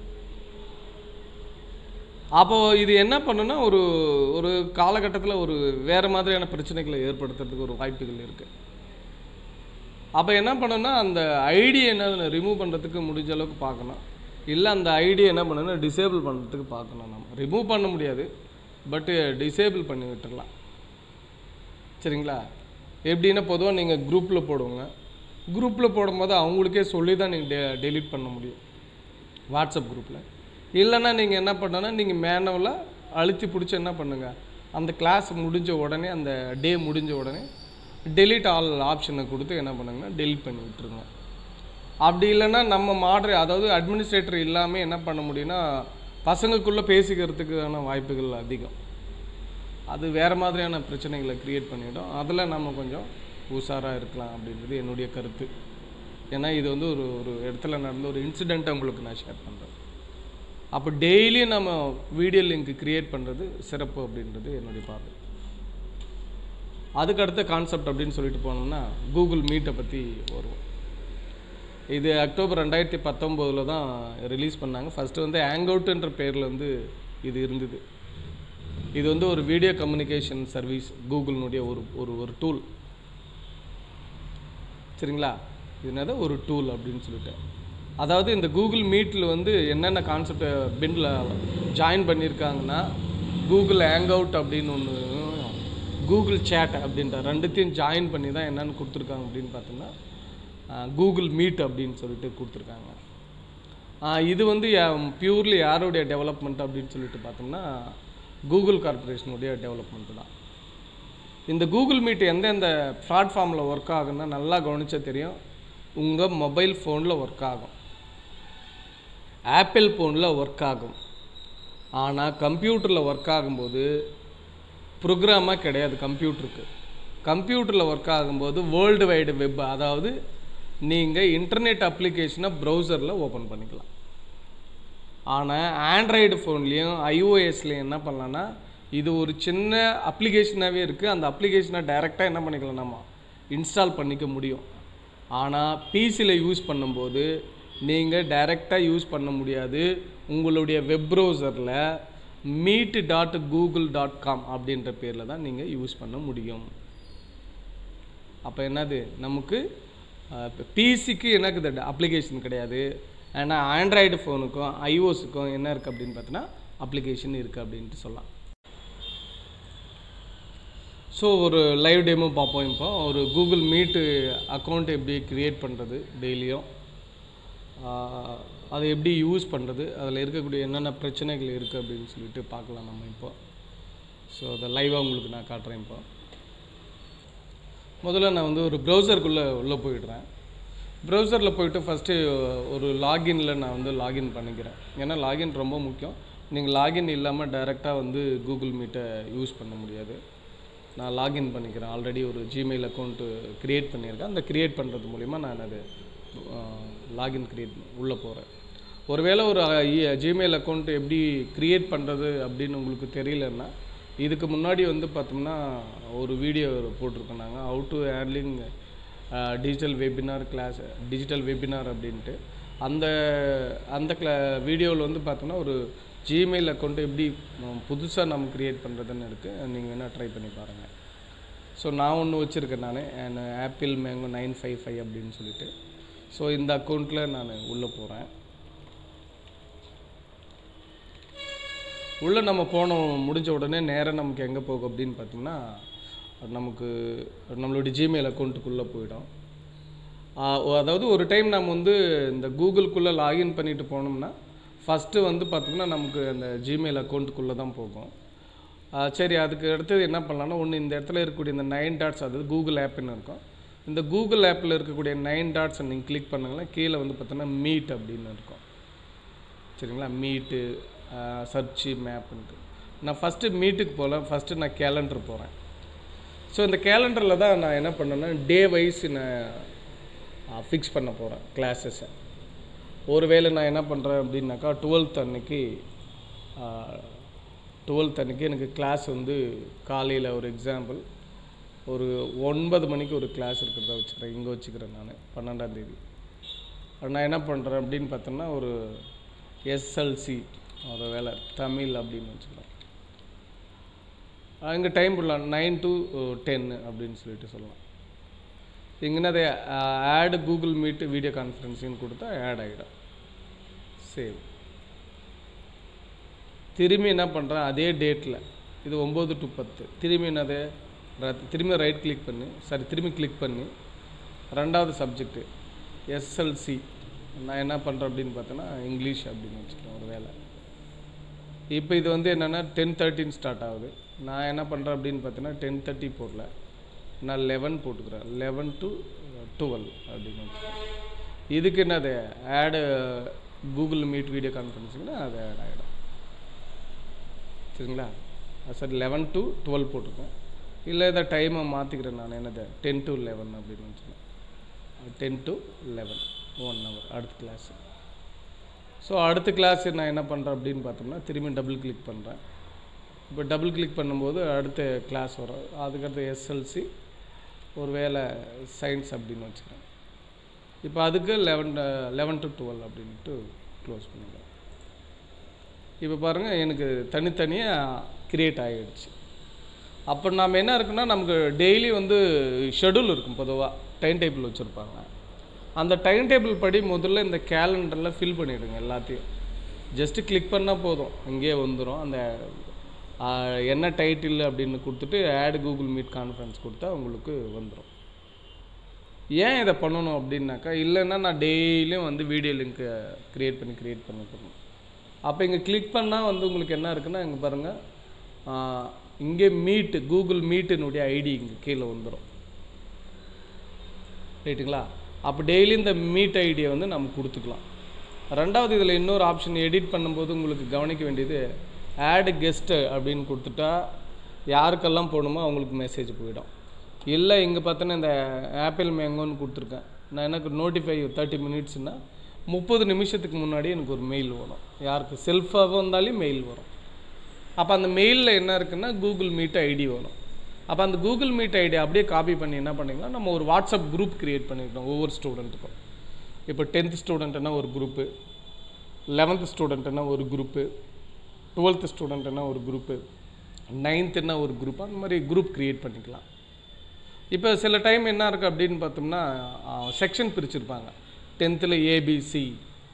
அப்போது இது என்ன பண்ணுன்னா ஒரு ஒரு காலகட்டத்தில் ஒரு வேறு மாதிரியான பிரச்சனைகளை ஏற்படுத்துறதுக்கு ஒரு வாய்ப்புகள் இருக்குது அப்போ என்ன பண்ணணும்னா அந்த ஐடி என்ன ரிமூவ் பண்ணுறதுக்கு முடிஞ்ச அளவுக்கு பார்க்கணும் இல்லை அந்த ஐடி என்ன பண்ணணும்னா டிசேபிள் பண்ணுறதுக்கு பார்க்கணும் நம்ம ரிமூவ் பண்ண முடியாது பட்டு டிசேபிள் பண்ணி விட்டுடலாம் சரிங்களா எப்படின்னா பொதுவாக நீங்கள் குரூப்பில் போடுவோங்க குரூப்பில் போடும்போது அவங்களுக்கே சொல்லி தான் நீங்கள் டெ டெலிட் பண்ண முடியும் வாட்ஸ்அப் குரூப்பில் இல்லைன்னா நீங்கள் என்ன பண்ணனா நீங்கள் மேனுவலாக அழுத்தி பிடிச்சி என்ன பண்ணுங்கள் அந்த கிளாஸ் முடிஞ்ச உடனே அந்த டே முடிஞ்ச உடனே டெலிட் ஆல் ஆப்ஷனை கொடுத்து என்ன பண்ணுங்கன்னா டெலிட் பண்ணி விட்டுருங்க அப்படி இல்லைன்னா நம்ம மாடரே அதாவது அட்மினிஸ்ட்ரேட்டர் இல்லாமல் என்ன பண்ண முடியும்னா பசங்களுக்குள்ளே பேசிக்கிறதுக்கான வாய்ப்புகள் அதிகம் அது வேறு மாதிரியான பிரச்சனைகளை க்ரியேட் பண்ணிடும் அதில் நம்ம கொஞ்சம் உஷாராக இருக்கலாம் அப்படின்றது என்னுடைய கருத்து ஏன்னா இது வந்து ஒரு ஒரு இடத்துல நடந்த ஒரு இன்சிடெண்ட்டை உங்களுக்கு நான் ஷேர் பண்ணுறேன் அப்போ டெய்லி நம்ம வீடியோ லிங்க் க்ரியேட் பண்ணுறது சிறப்பு அப்படின்றது என்னுடைய பார்வை அதுக்கு அடுத்த கான்செப்ட் அப்படின்னு சொல்லிட்டு போனோம்னா கூகுள் மீட்டை பற்றி வருவோம் இது அக்டோபர் ரெண்டாயிரத்தி பத்தொம்போதில் தான் ரிலீஸ் பண்ணாங்க ஃபஸ்ட்டு வந்து ஹேங்அவுட்ன்ற பேரில் வந்து இது இருந்தது இது வந்து ஒரு வீடியோ கம்யூனிகேஷன் சர்வீஸ் கூகுளினுடைய ஒரு ஒரு ஒரு டூல் சரிங்களா இது என்னது ஒரு டூல் அப்படின்னு சொல்லிட்டு அதாவது இந்த கூகுள் மீட்டில் வந்து என்னென்ன கான்செப்ட் பின்ல ஜாயின் பண்ணியிருக்காங்கன்னா கூகுள் ஹேங்அவுட் அப்படின்னு ஒன்று கூகுள் சேட் அப்படின்ற ரெண்டுத்தையும் ஜாயின் பண்ணி தான் என்னென்னு கொடுத்துருக்காங்க அப்படின்னு பார்த்தோம்னா கூகுள் மீட் அப்படின்னு சொல்லிட்டு கொடுத்துருக்காங்க ஆஹ் இது வந்து பியூர்லி யாருடைய டெவலப்மெண்ட் அப்படின்னு சொல்லிட்டு பார்த்தோம்னா கூகுள் கார்பரேஷனுடைய டெவலப்மெண்ட் தான் இந்த கூகுள் மீட் எந்தெந்த பிளாட்ஃபார்மில் ஒர்க் ஆகுன்னா நல்லா கவனிச்சா தெரியும் உங்கள் மொபைல் ஃபோனில் ஒர்க் ஆகும் ஆப்பிள் ஃபோனில் ஒர்க் ஆகும் ஆனால் கம்ப்யூட்டரில் ஒர்க் ஆகும்போது ப்ரோக்ராமாக கிடையாது கம்ப்யூட்டருக்கு கம்ப்யூட்டரில் ஒர்க் ஆகும்போது வேர்ல்டு வைடு வெப் அதாவது நீங்கள் இன்டர்நெட் அப்ளிகேஷனை ப்ரௌசரில் ஓப்பன் பண்ணிக்கலாம் ஆனால் ஆண்ட்ராய்டு ஃபோன்லேயும் ஐஓஎஸ்லேயும் என்ன பண்ணலான்னா இது ஒரு சின்ன அப்ளிகேஷனாகவே இருக்குது அந்த அப்ளிகேஷனை டைரெக்டாக என்ன பண்ணிக்கலாம் நம்ம இன்ஸ்டால் பண்ணிக்க முடியும் ஆனால் பிசியில் யூஸ் பண்ணும்போது நீங்கள் டைரெக்டாக யூஸ் பண்ண முடியாது உங்களுடைய வெப் ப்ரௌசரில் meet dot Google dot com அப்படின்ற பேரில் தான் நீங்கள் யூஸ் பண்ண முடியும் அப்போ என்னது நமக்கு பிசிக்கு எனக்கு இந்த அப்ளிகேஷன் கிடையாது ஏன்னா ஆண்ட்ராய்டு ஃபோனுக்கும் ஐஓஸுக்கும் என்ன இருக்குது அப்படின்னு பார்த்தோன்னா அப்ளிகேஷன் இருக்குது அப்படின்ட்டு சொல்லலாம் ஸோ ஒரு லைவ் டெமோ பார்ப்போம் இப்போ ஒரு கூகுள் மீட்டு அக்கௌண்ட் எப்படி க்ரியேட் பண்ணுறது டெய்லியும் அதை எப்படி யூஸ் பண்ணுறது அதில் இருக்கக்கூடிய என்னென்ன பிரச்சனைகள் இருக்குது அப்படின்னு சொல்லிட்டு பார்க்கலாம் நம்ம இப்போ ஸோ அதை லைவாக உங்களுக்கு நான் காட்டுறேன் இப்போ முதல்ல நான் வந்து ஒரு ப்ரௌசருக்குள்ளே உள்ளே போயிடுறேன் ப்ரௌசரில் போயிட்டு ஃபஸ்ட்டு ஒரு லாகின்ல நான் வந்து லாகின் பண்ணிக்கிறேன் ஏன்னா லாகின் ரொம்ப முக்கியம் நீங்கள் லாகின் இல்லாமல் டைரெக்டாக வந்து கூகுள் மீட்டை யூஸ் பண்ண முடியாது நான் லாகின் பண்ணிக்கிறேன் ஆல்ரெடி ஒரு ஜிமெயில் அக்கௌண்ட்டு க்ரியேட் பண்ணியிருக்கேன் அந்த க்ரியேட் பண்ணுறது மூலிமா நான் அது லாகின் க்ரியேட் உள்ளே போகிறேன் ஒருவேளை ஒரு ஜிமெயில் அக்கௌண்ட் எப்படி க்ரியேட் பண்ணுறது அப்படின்னு உங்களுக்கு தெரியலன்னா இதுக்கு முன்னாடி வந்து பார்த்தோம்னா ஒரு வீடியோ போட்டிருக்கோம் நாங்கள் how to handling digital webinar class digital webinar அப்படின்ட்டு அந்த அந்த கிளா வீடியோவில் வந்து பார்த்தோம்னா ஒரு ஜிமெயில் அக்கௌண்ட் எப்படி புதுசாக நம்ம க்ரியேட் பண்ணுறதுன்னு இருக்குது நீங்கள் வேணால் ட்ரை பண்ணி பாருங்கள் ஸோ நான் ஒன்று வச்சுருக்கேன் நான் apple mango nine five five அப்படின்னு சொல்லிட்டு ஸோ இந்த அக்கௌண்ட்டில் நான் உள்ளே போகிறேன் உள்ளே நம்ம போனோம் முடிஞ்ச உடனே நேராக நமக்கு எங்கே போகும் அப்படின்னு பார்த்தீங்கன்னா நமக்கு நம்மளுடைய ஜிமெயில் அக்கௌண்ட்டுக்குள்ளே போயிடும் அதாவது ஒரு டைம் நம்ம வந்து இந்த கூகுளுக்குள்ளே லாகின் பண்ணிட்டு போனோம்னா ஃபஸ்ட்டு வந்து பார்த்திங்கன்னா நமக்கு அந்த ஜிமெயில் அக்கௌண்ட்டுக்குள்ளே தான் போகும் சரி அதுக்கு அடுத்தது என்ன பண்ணலாம்னா ஒன்று இந்த இடத்துல இருக்கக்கூடிய இந்த நைன் டாட்ஸ் அதாவது கூகுள் ஆப்னு இருக்கும் இந்த கூகுள் ஆப்பில் இருக்கக்கூடிய நைன் டாட்ஸை நீங்கள் கிளிக் பண்ணுங்களா கீழே வந்து பார்த்தோன்னா மீட் அப்படின்னு இருக்கும் சரிங்களா மீட்டு சர்ச்சு மேப்புன்ட்டு நான் ஃபஸ்ட்டு மீட்டுக்கு போகல ஃபஸ்ட்டு நான் கேலண்டர் போகிறேன் ஸோ இந்த கேலண்டரில் தான் நான் என்ன பண்ணேன்னா டே வைஸ் நான் ஃபிக்ஸ் பண்ண போகிறேன் கிளாஸஸை ஒருவேளை நான் என்ன பண்ணுறேன் அப்படின்னாக்கா டுவெல்த் அன்னைக்கு டுவெல்த் அன்னைக்கு எனக்கு கிளாஸ் வந்து காலையில் ஒரு எக்ஸாம்பிள் ஒரு ஒன்பது மணிக்கு ஒரு கிளாஸ் இருக்கிறத வச்சுக்கிறேன் இங்கே வச்சுக்கிறேன் நான் பன்னெண்டாம் தேதி நான் என்ன பண்ணுறேன் அப்படின்னு பார்த்தோம்னா ஒரு எஸ்எல்சி ஒரு வேலை தமிழ் அப்படின்னு வச்சுக்கலாம் இங்கே டைம் போடலாம் நைன் டு டென் அப்படின்னு சொல்லிட்டு சொல்லலாம் இங்கே அதை ஆடு கூகுள் மீட் வீடியோ கான்ஃபரன்ஸின்னு கொடுத்தா ஆட் ஆகிடும் சேவ் திரும்பி என்ன பண்ணுறேன் அதே டேட்டில் இது ஒம்பது டு பத்து திரும்பி என்னது திரும்பி ரைட் கிளிக் பண்ணி சாரி திரும்பி கிளிக் பண்ணி ரெண்டாவது சப்ஜெக்ட்டு எஸ்எல்சி நான் என்ன பண்ணுறேன் அப்படின்னு பார்த்தோன்னா இங்கிலீஷ் அப்படின்னு வச்சுக்கிறேன் ஒரு வேலை இப்போ இது வந்து என்னென்னா டென் தேர்ட்டின் ஸ்டார்ட் ஆகுது நான் என்ன பண்ணுறேன் அப்படின்னு பார்த்தீங்கன்னா டென் தேர்ட்டி போடல நான் லெவன் போட்டுக்கிறேன் லெவன் டு டுவெல் அப்படின்னு வச்சுக்கிறேன் இதுக்கு என்னது ஆடு கூகுள் மீட் வீடியோ கான்ஃபரன்ஸிங்னா அது ஆட் ஆகிடும் சரிங்களா சார் லெவன் டு டுவெல் போட்டிருக்கேன் இல்லை இதை டைமை மாற்றிக்கிறேன் நான் என்னது டென் டு லெவன் அப்படின்னு வச்சுக்கேன் ten to eleven one hour அடுத்த கிளாஸ் ஸோ அடுத்த கிளாஸ் நான் என்ன பண்ணுறேன் அப்படின்னு பார்த்தோம்னா திரும்பி டபுள் கிளிக் பண்ணுறேன் இப்போ டபுள் கிளிக் பண்ணும்போது அடுத்த கிளாஸ் வரும் அதுக்கடுத்து எஸ்எல்சி ஒரு வேளை சயின்ஸ் அப்படின்னு வச்சுக்கிறேன் இப்போ அதுக்கு லெவன் லெவன் டு டுவெல் அப்படின்ட்டு க்ளோஸ் பண்ணிடுறேன் இப்போ பாருங்கள் எனக்கு தனித்தனியாக கிரியேட் ஆகிடுச்சு அப்போ நாம் என்ன இருக்குன்னா நமக்கு டெய்லி வந்து ஷெடியூல் இருக்கும் பொதுவாக டைம் டேபிள் வச்சுருப்பாங்க அந்த டைம் டேபிள் படி முதல்ல இந்த கேலண்டரில் ஃபில் பண்ணிவிடுங்க எல்லாத்தையும் ஜஸ்ட்டு கிளிக் பண்ணால் போதும் இங்கேயே வந்துடும் அந்த ஆ, என்ன டைட்டில் அப்படின்னு கொடுத்துட்டு ஆட் கூகுள் மீட் கான்ஃபரன்ஸ் கொடுத்தா உங்களுக்கு வந்துடும் ஏன் இதை பண்ணணும் அப்படின்னாக்கா இல்லைன்னா நான் டெய்லியும் வந்து வீடியோ லிங்க்கு க்ரியேட் பண்ணி க்ரியேட் பண்ணி பண்ணணும் அப்போ இங்கே கிளிக் பண்ணால் வந்து உங்களுக்கு என்ன இருக்குன்னா இங்கே பாருங்கள் இங்கே மீட்டு கூகுள் மீட்டினுடைய ஐடி இங்கே கீழே வந்துடும் ரைட்டுங்களா அப்போ டெய்லி இந்த மீட் ஐடியை வந்து நம்ம கொடுத்துக்கலாம் ரெண்டாவது இதில் இன்னொரு ஆப்ஷன் எடிட் பண்ணும்போது உங்களுக்கு கவனிக்க வேண்டியது ஆட் கெஸ்ட்டு அப்படின்னு கொடுத்துட்டா யாருக்கெல்லாம் போகணுமோ அவங்களுக்கு மெசேஜ் போயிடும் இல்லை இங்கே பார்த்தோன்னா இந்த ஆப்பிள் மேங்கோன்னு கொடுத்துருக்கேன் நான் எனக்கு நோட்டிஃபை தேர்ட்டி மினிட்ஸ்னால் முப்பது நிமிஷத்துக்கு முன்னாடி எனக்கு ஒரு மெயில் வரும் யாருக்கு செல்ஃபாக வந்தாலும் மெயில் வரும் அப்போ அந்த மெயிலில் என்ன இருக்குன்னா கூகுள் மீட் ஐடி வரும் அப்போ அந்த கூகுள் மீட் ஐடி அப்படியே காப்பி பண்ணி என்ன பண்ணிக்கலாம் நம்ம ஒரு வாட்ஸ்அப் குரூப் கிரியேட் பண்ணிக்கிறோம் ஒவ்வொரு ஸ்டூடெண்ட்டுக்கும் இப்போ டென்த் ஸ்டூடெண்ட்னா ஒரு குரூப்பு லெவன்த் ஸ்டூடெண்ட்னா ஒரு குரூப்பு டுவெல்த் ஸ்டூடெண்ட்னா ஒரு குரூப்பு நைன்த்துன்னா ஒரு குரூப் அந்த மாதிரி குரூப் கிரியேட் பண்ணிக்கலாம் இப்போ சில டைம் என்ன இருக்குது அப்படின்னு பார்த்தோம்னா செக்ஷன் பிரிச்சிருப்பாங்க டென்த்தில் ஏபிசி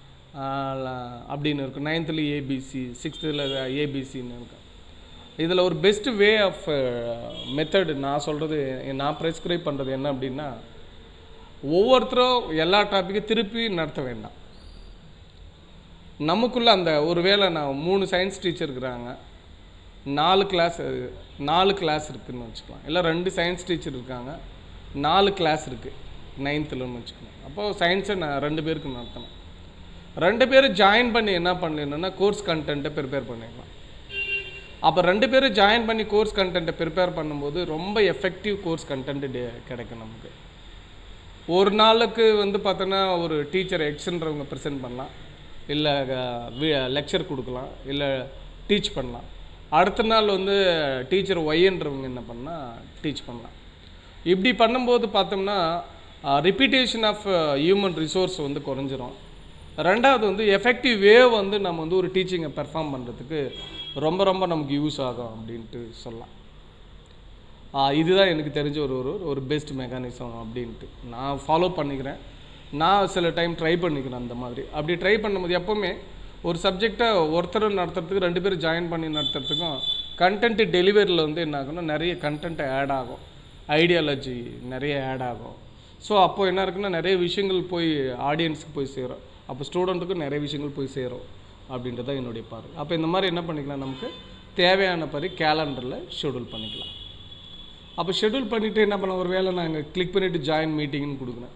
அப்படின்னு இருக்கும் நைன்த்தில் ஏபிசி சிக்ஸ்த்தில் ஏபிசின்னு இருக்கும் இதில் ஒரு பெஸ்ட் வே ஆஃப் மெத்தட் நான் சொல்கிறது நான் ப்ரெஸ்கிரைப் பண்ணுறது என்ன அப்படின்னா ஒவ்வொருத்தரும் எல்லா டாப்பிக்கும் திருப்பி நடத்த வேண்டாம் நமக்குள்ள அந்த ஒருவேளை நான் மூணு சயின்ஸ் டீச்சர் இருக்கிறாங்க நாலு கிளாஸ் நாலு கிளாஸ் இருக்குன்னு வச்சுக்கலாம் இல்லை ரெண்டு சயின்ஸ் டீச்சர் இருக்காங்க நாலு கிளாஸ் இருக்குது நைன்த்துலன்னு வச்சுக்கலாம் அப்போது சயின்ஸை நான் ரெண்டு பேருக்கு நடத்தணும் ரெண்டு பேரும் ஜாயின் பண்ணி என்ன பண்ணிடணும்னா கோர்ஸ் கண்டென்ட்டை ப்ரிப்பேர் பண்ணிடலாம் அப்போ ரெண்டு பேரும் ஜாயின் பண்ணி கோர்ஸ் கண்டென்ட்டை ப்ரிப்பேர் பண்ணும்போது ரொம்ப எஃபெக்டிவ் கோர்ஸ் கண்டென்ட் கிடைக்கும் நமக்கு ஒரு நாளுக்கு வந்து பார்த்தோன்னா ஒரு டீச்சர் எக்ஸ்ன்றவங்க ப்ரெசென்ட் பண்ணலாம் இல்லை லெக்சர் கொடுக்கலாம் இல்லை டீச் பண்ணலாம் அடுத்த நாள் வந்து டீச்சர் ஒய்ன்றவங்க என்ன பண்ணால் டீச் பண்ணலாம் இப்படி பண்ணும்போது பார்த்தோம்னா ரிப்பீட்டேஷன் ஆஃப் ஹியூமன் ரிசோர்ஸ் வந்து குறைஞ்சிரும் ரெண்டாவது வந்து எஃபெக்டிவ் வே வந்து நம்ம வந்து ஒரு டீச்சிங்கை பெர்ஃபார்ம் பண்ணுறதுக்கு ரொம்ப ரொம்ப நமக்கு யூஸ் ஆகும் அப்படின்ட்டு சொல்லலாம் ஆ, இதுதான் எனக்கு தெரிஞ்ச ஒரு ஒரு ஒரு பெஸ்ட் மெக்கானிசம் அப்படின்ட்டு நான் ஃபாலோ பண்ணிக்கிறேன் நான் சில டைம் ட்ரை பண்ணிக்கிறேன் அந்த மாதிரி அப்படி ட்ரை பண்ணும்போது எப்போவுமே ஒரு சப்ஜெக்டை ஒருத்தர் நடத்துறதுக்கு ரெண்டு பேரும் ஜாயின் பண்ணி நடத்துறதுக்கும் கண்டென்ட் டெலிவரியில் வந்து என்ன ஆகும்னா நிறைய கண்டென்ட் ஆட் ஆகும் ஐடியாலஜி நிறைய ஆட் ஆகும் ஸோ அப்போ என்ன இருக்குன்னா நிறைய விஷயங்கள் போய் ஆடியன்ஸுக்கு போய் சேரும் அப்போ ஸ்டூடெண்ட்டுக்கும் நிறைய விஷயங்கள் போய் சேரும் அப்படின்றது தான் என்னுடைய பார்வை அப்போ இந்த மாதிரி என்ன பண்ணிக்கலாம் நமக்கு தேவையான படி கேலண்டரில் ஷெடியூல் பண்ணிக்கலாம் அப்போ ஷெட்யூல் பண்ணிவிட்டு என்ன பண்ண ஒரு வேளை நான் இங்கே கிளிக் பண்ணிவிட்டு ஜாயின் மீட்டிங்னு கொடுக்குறேன்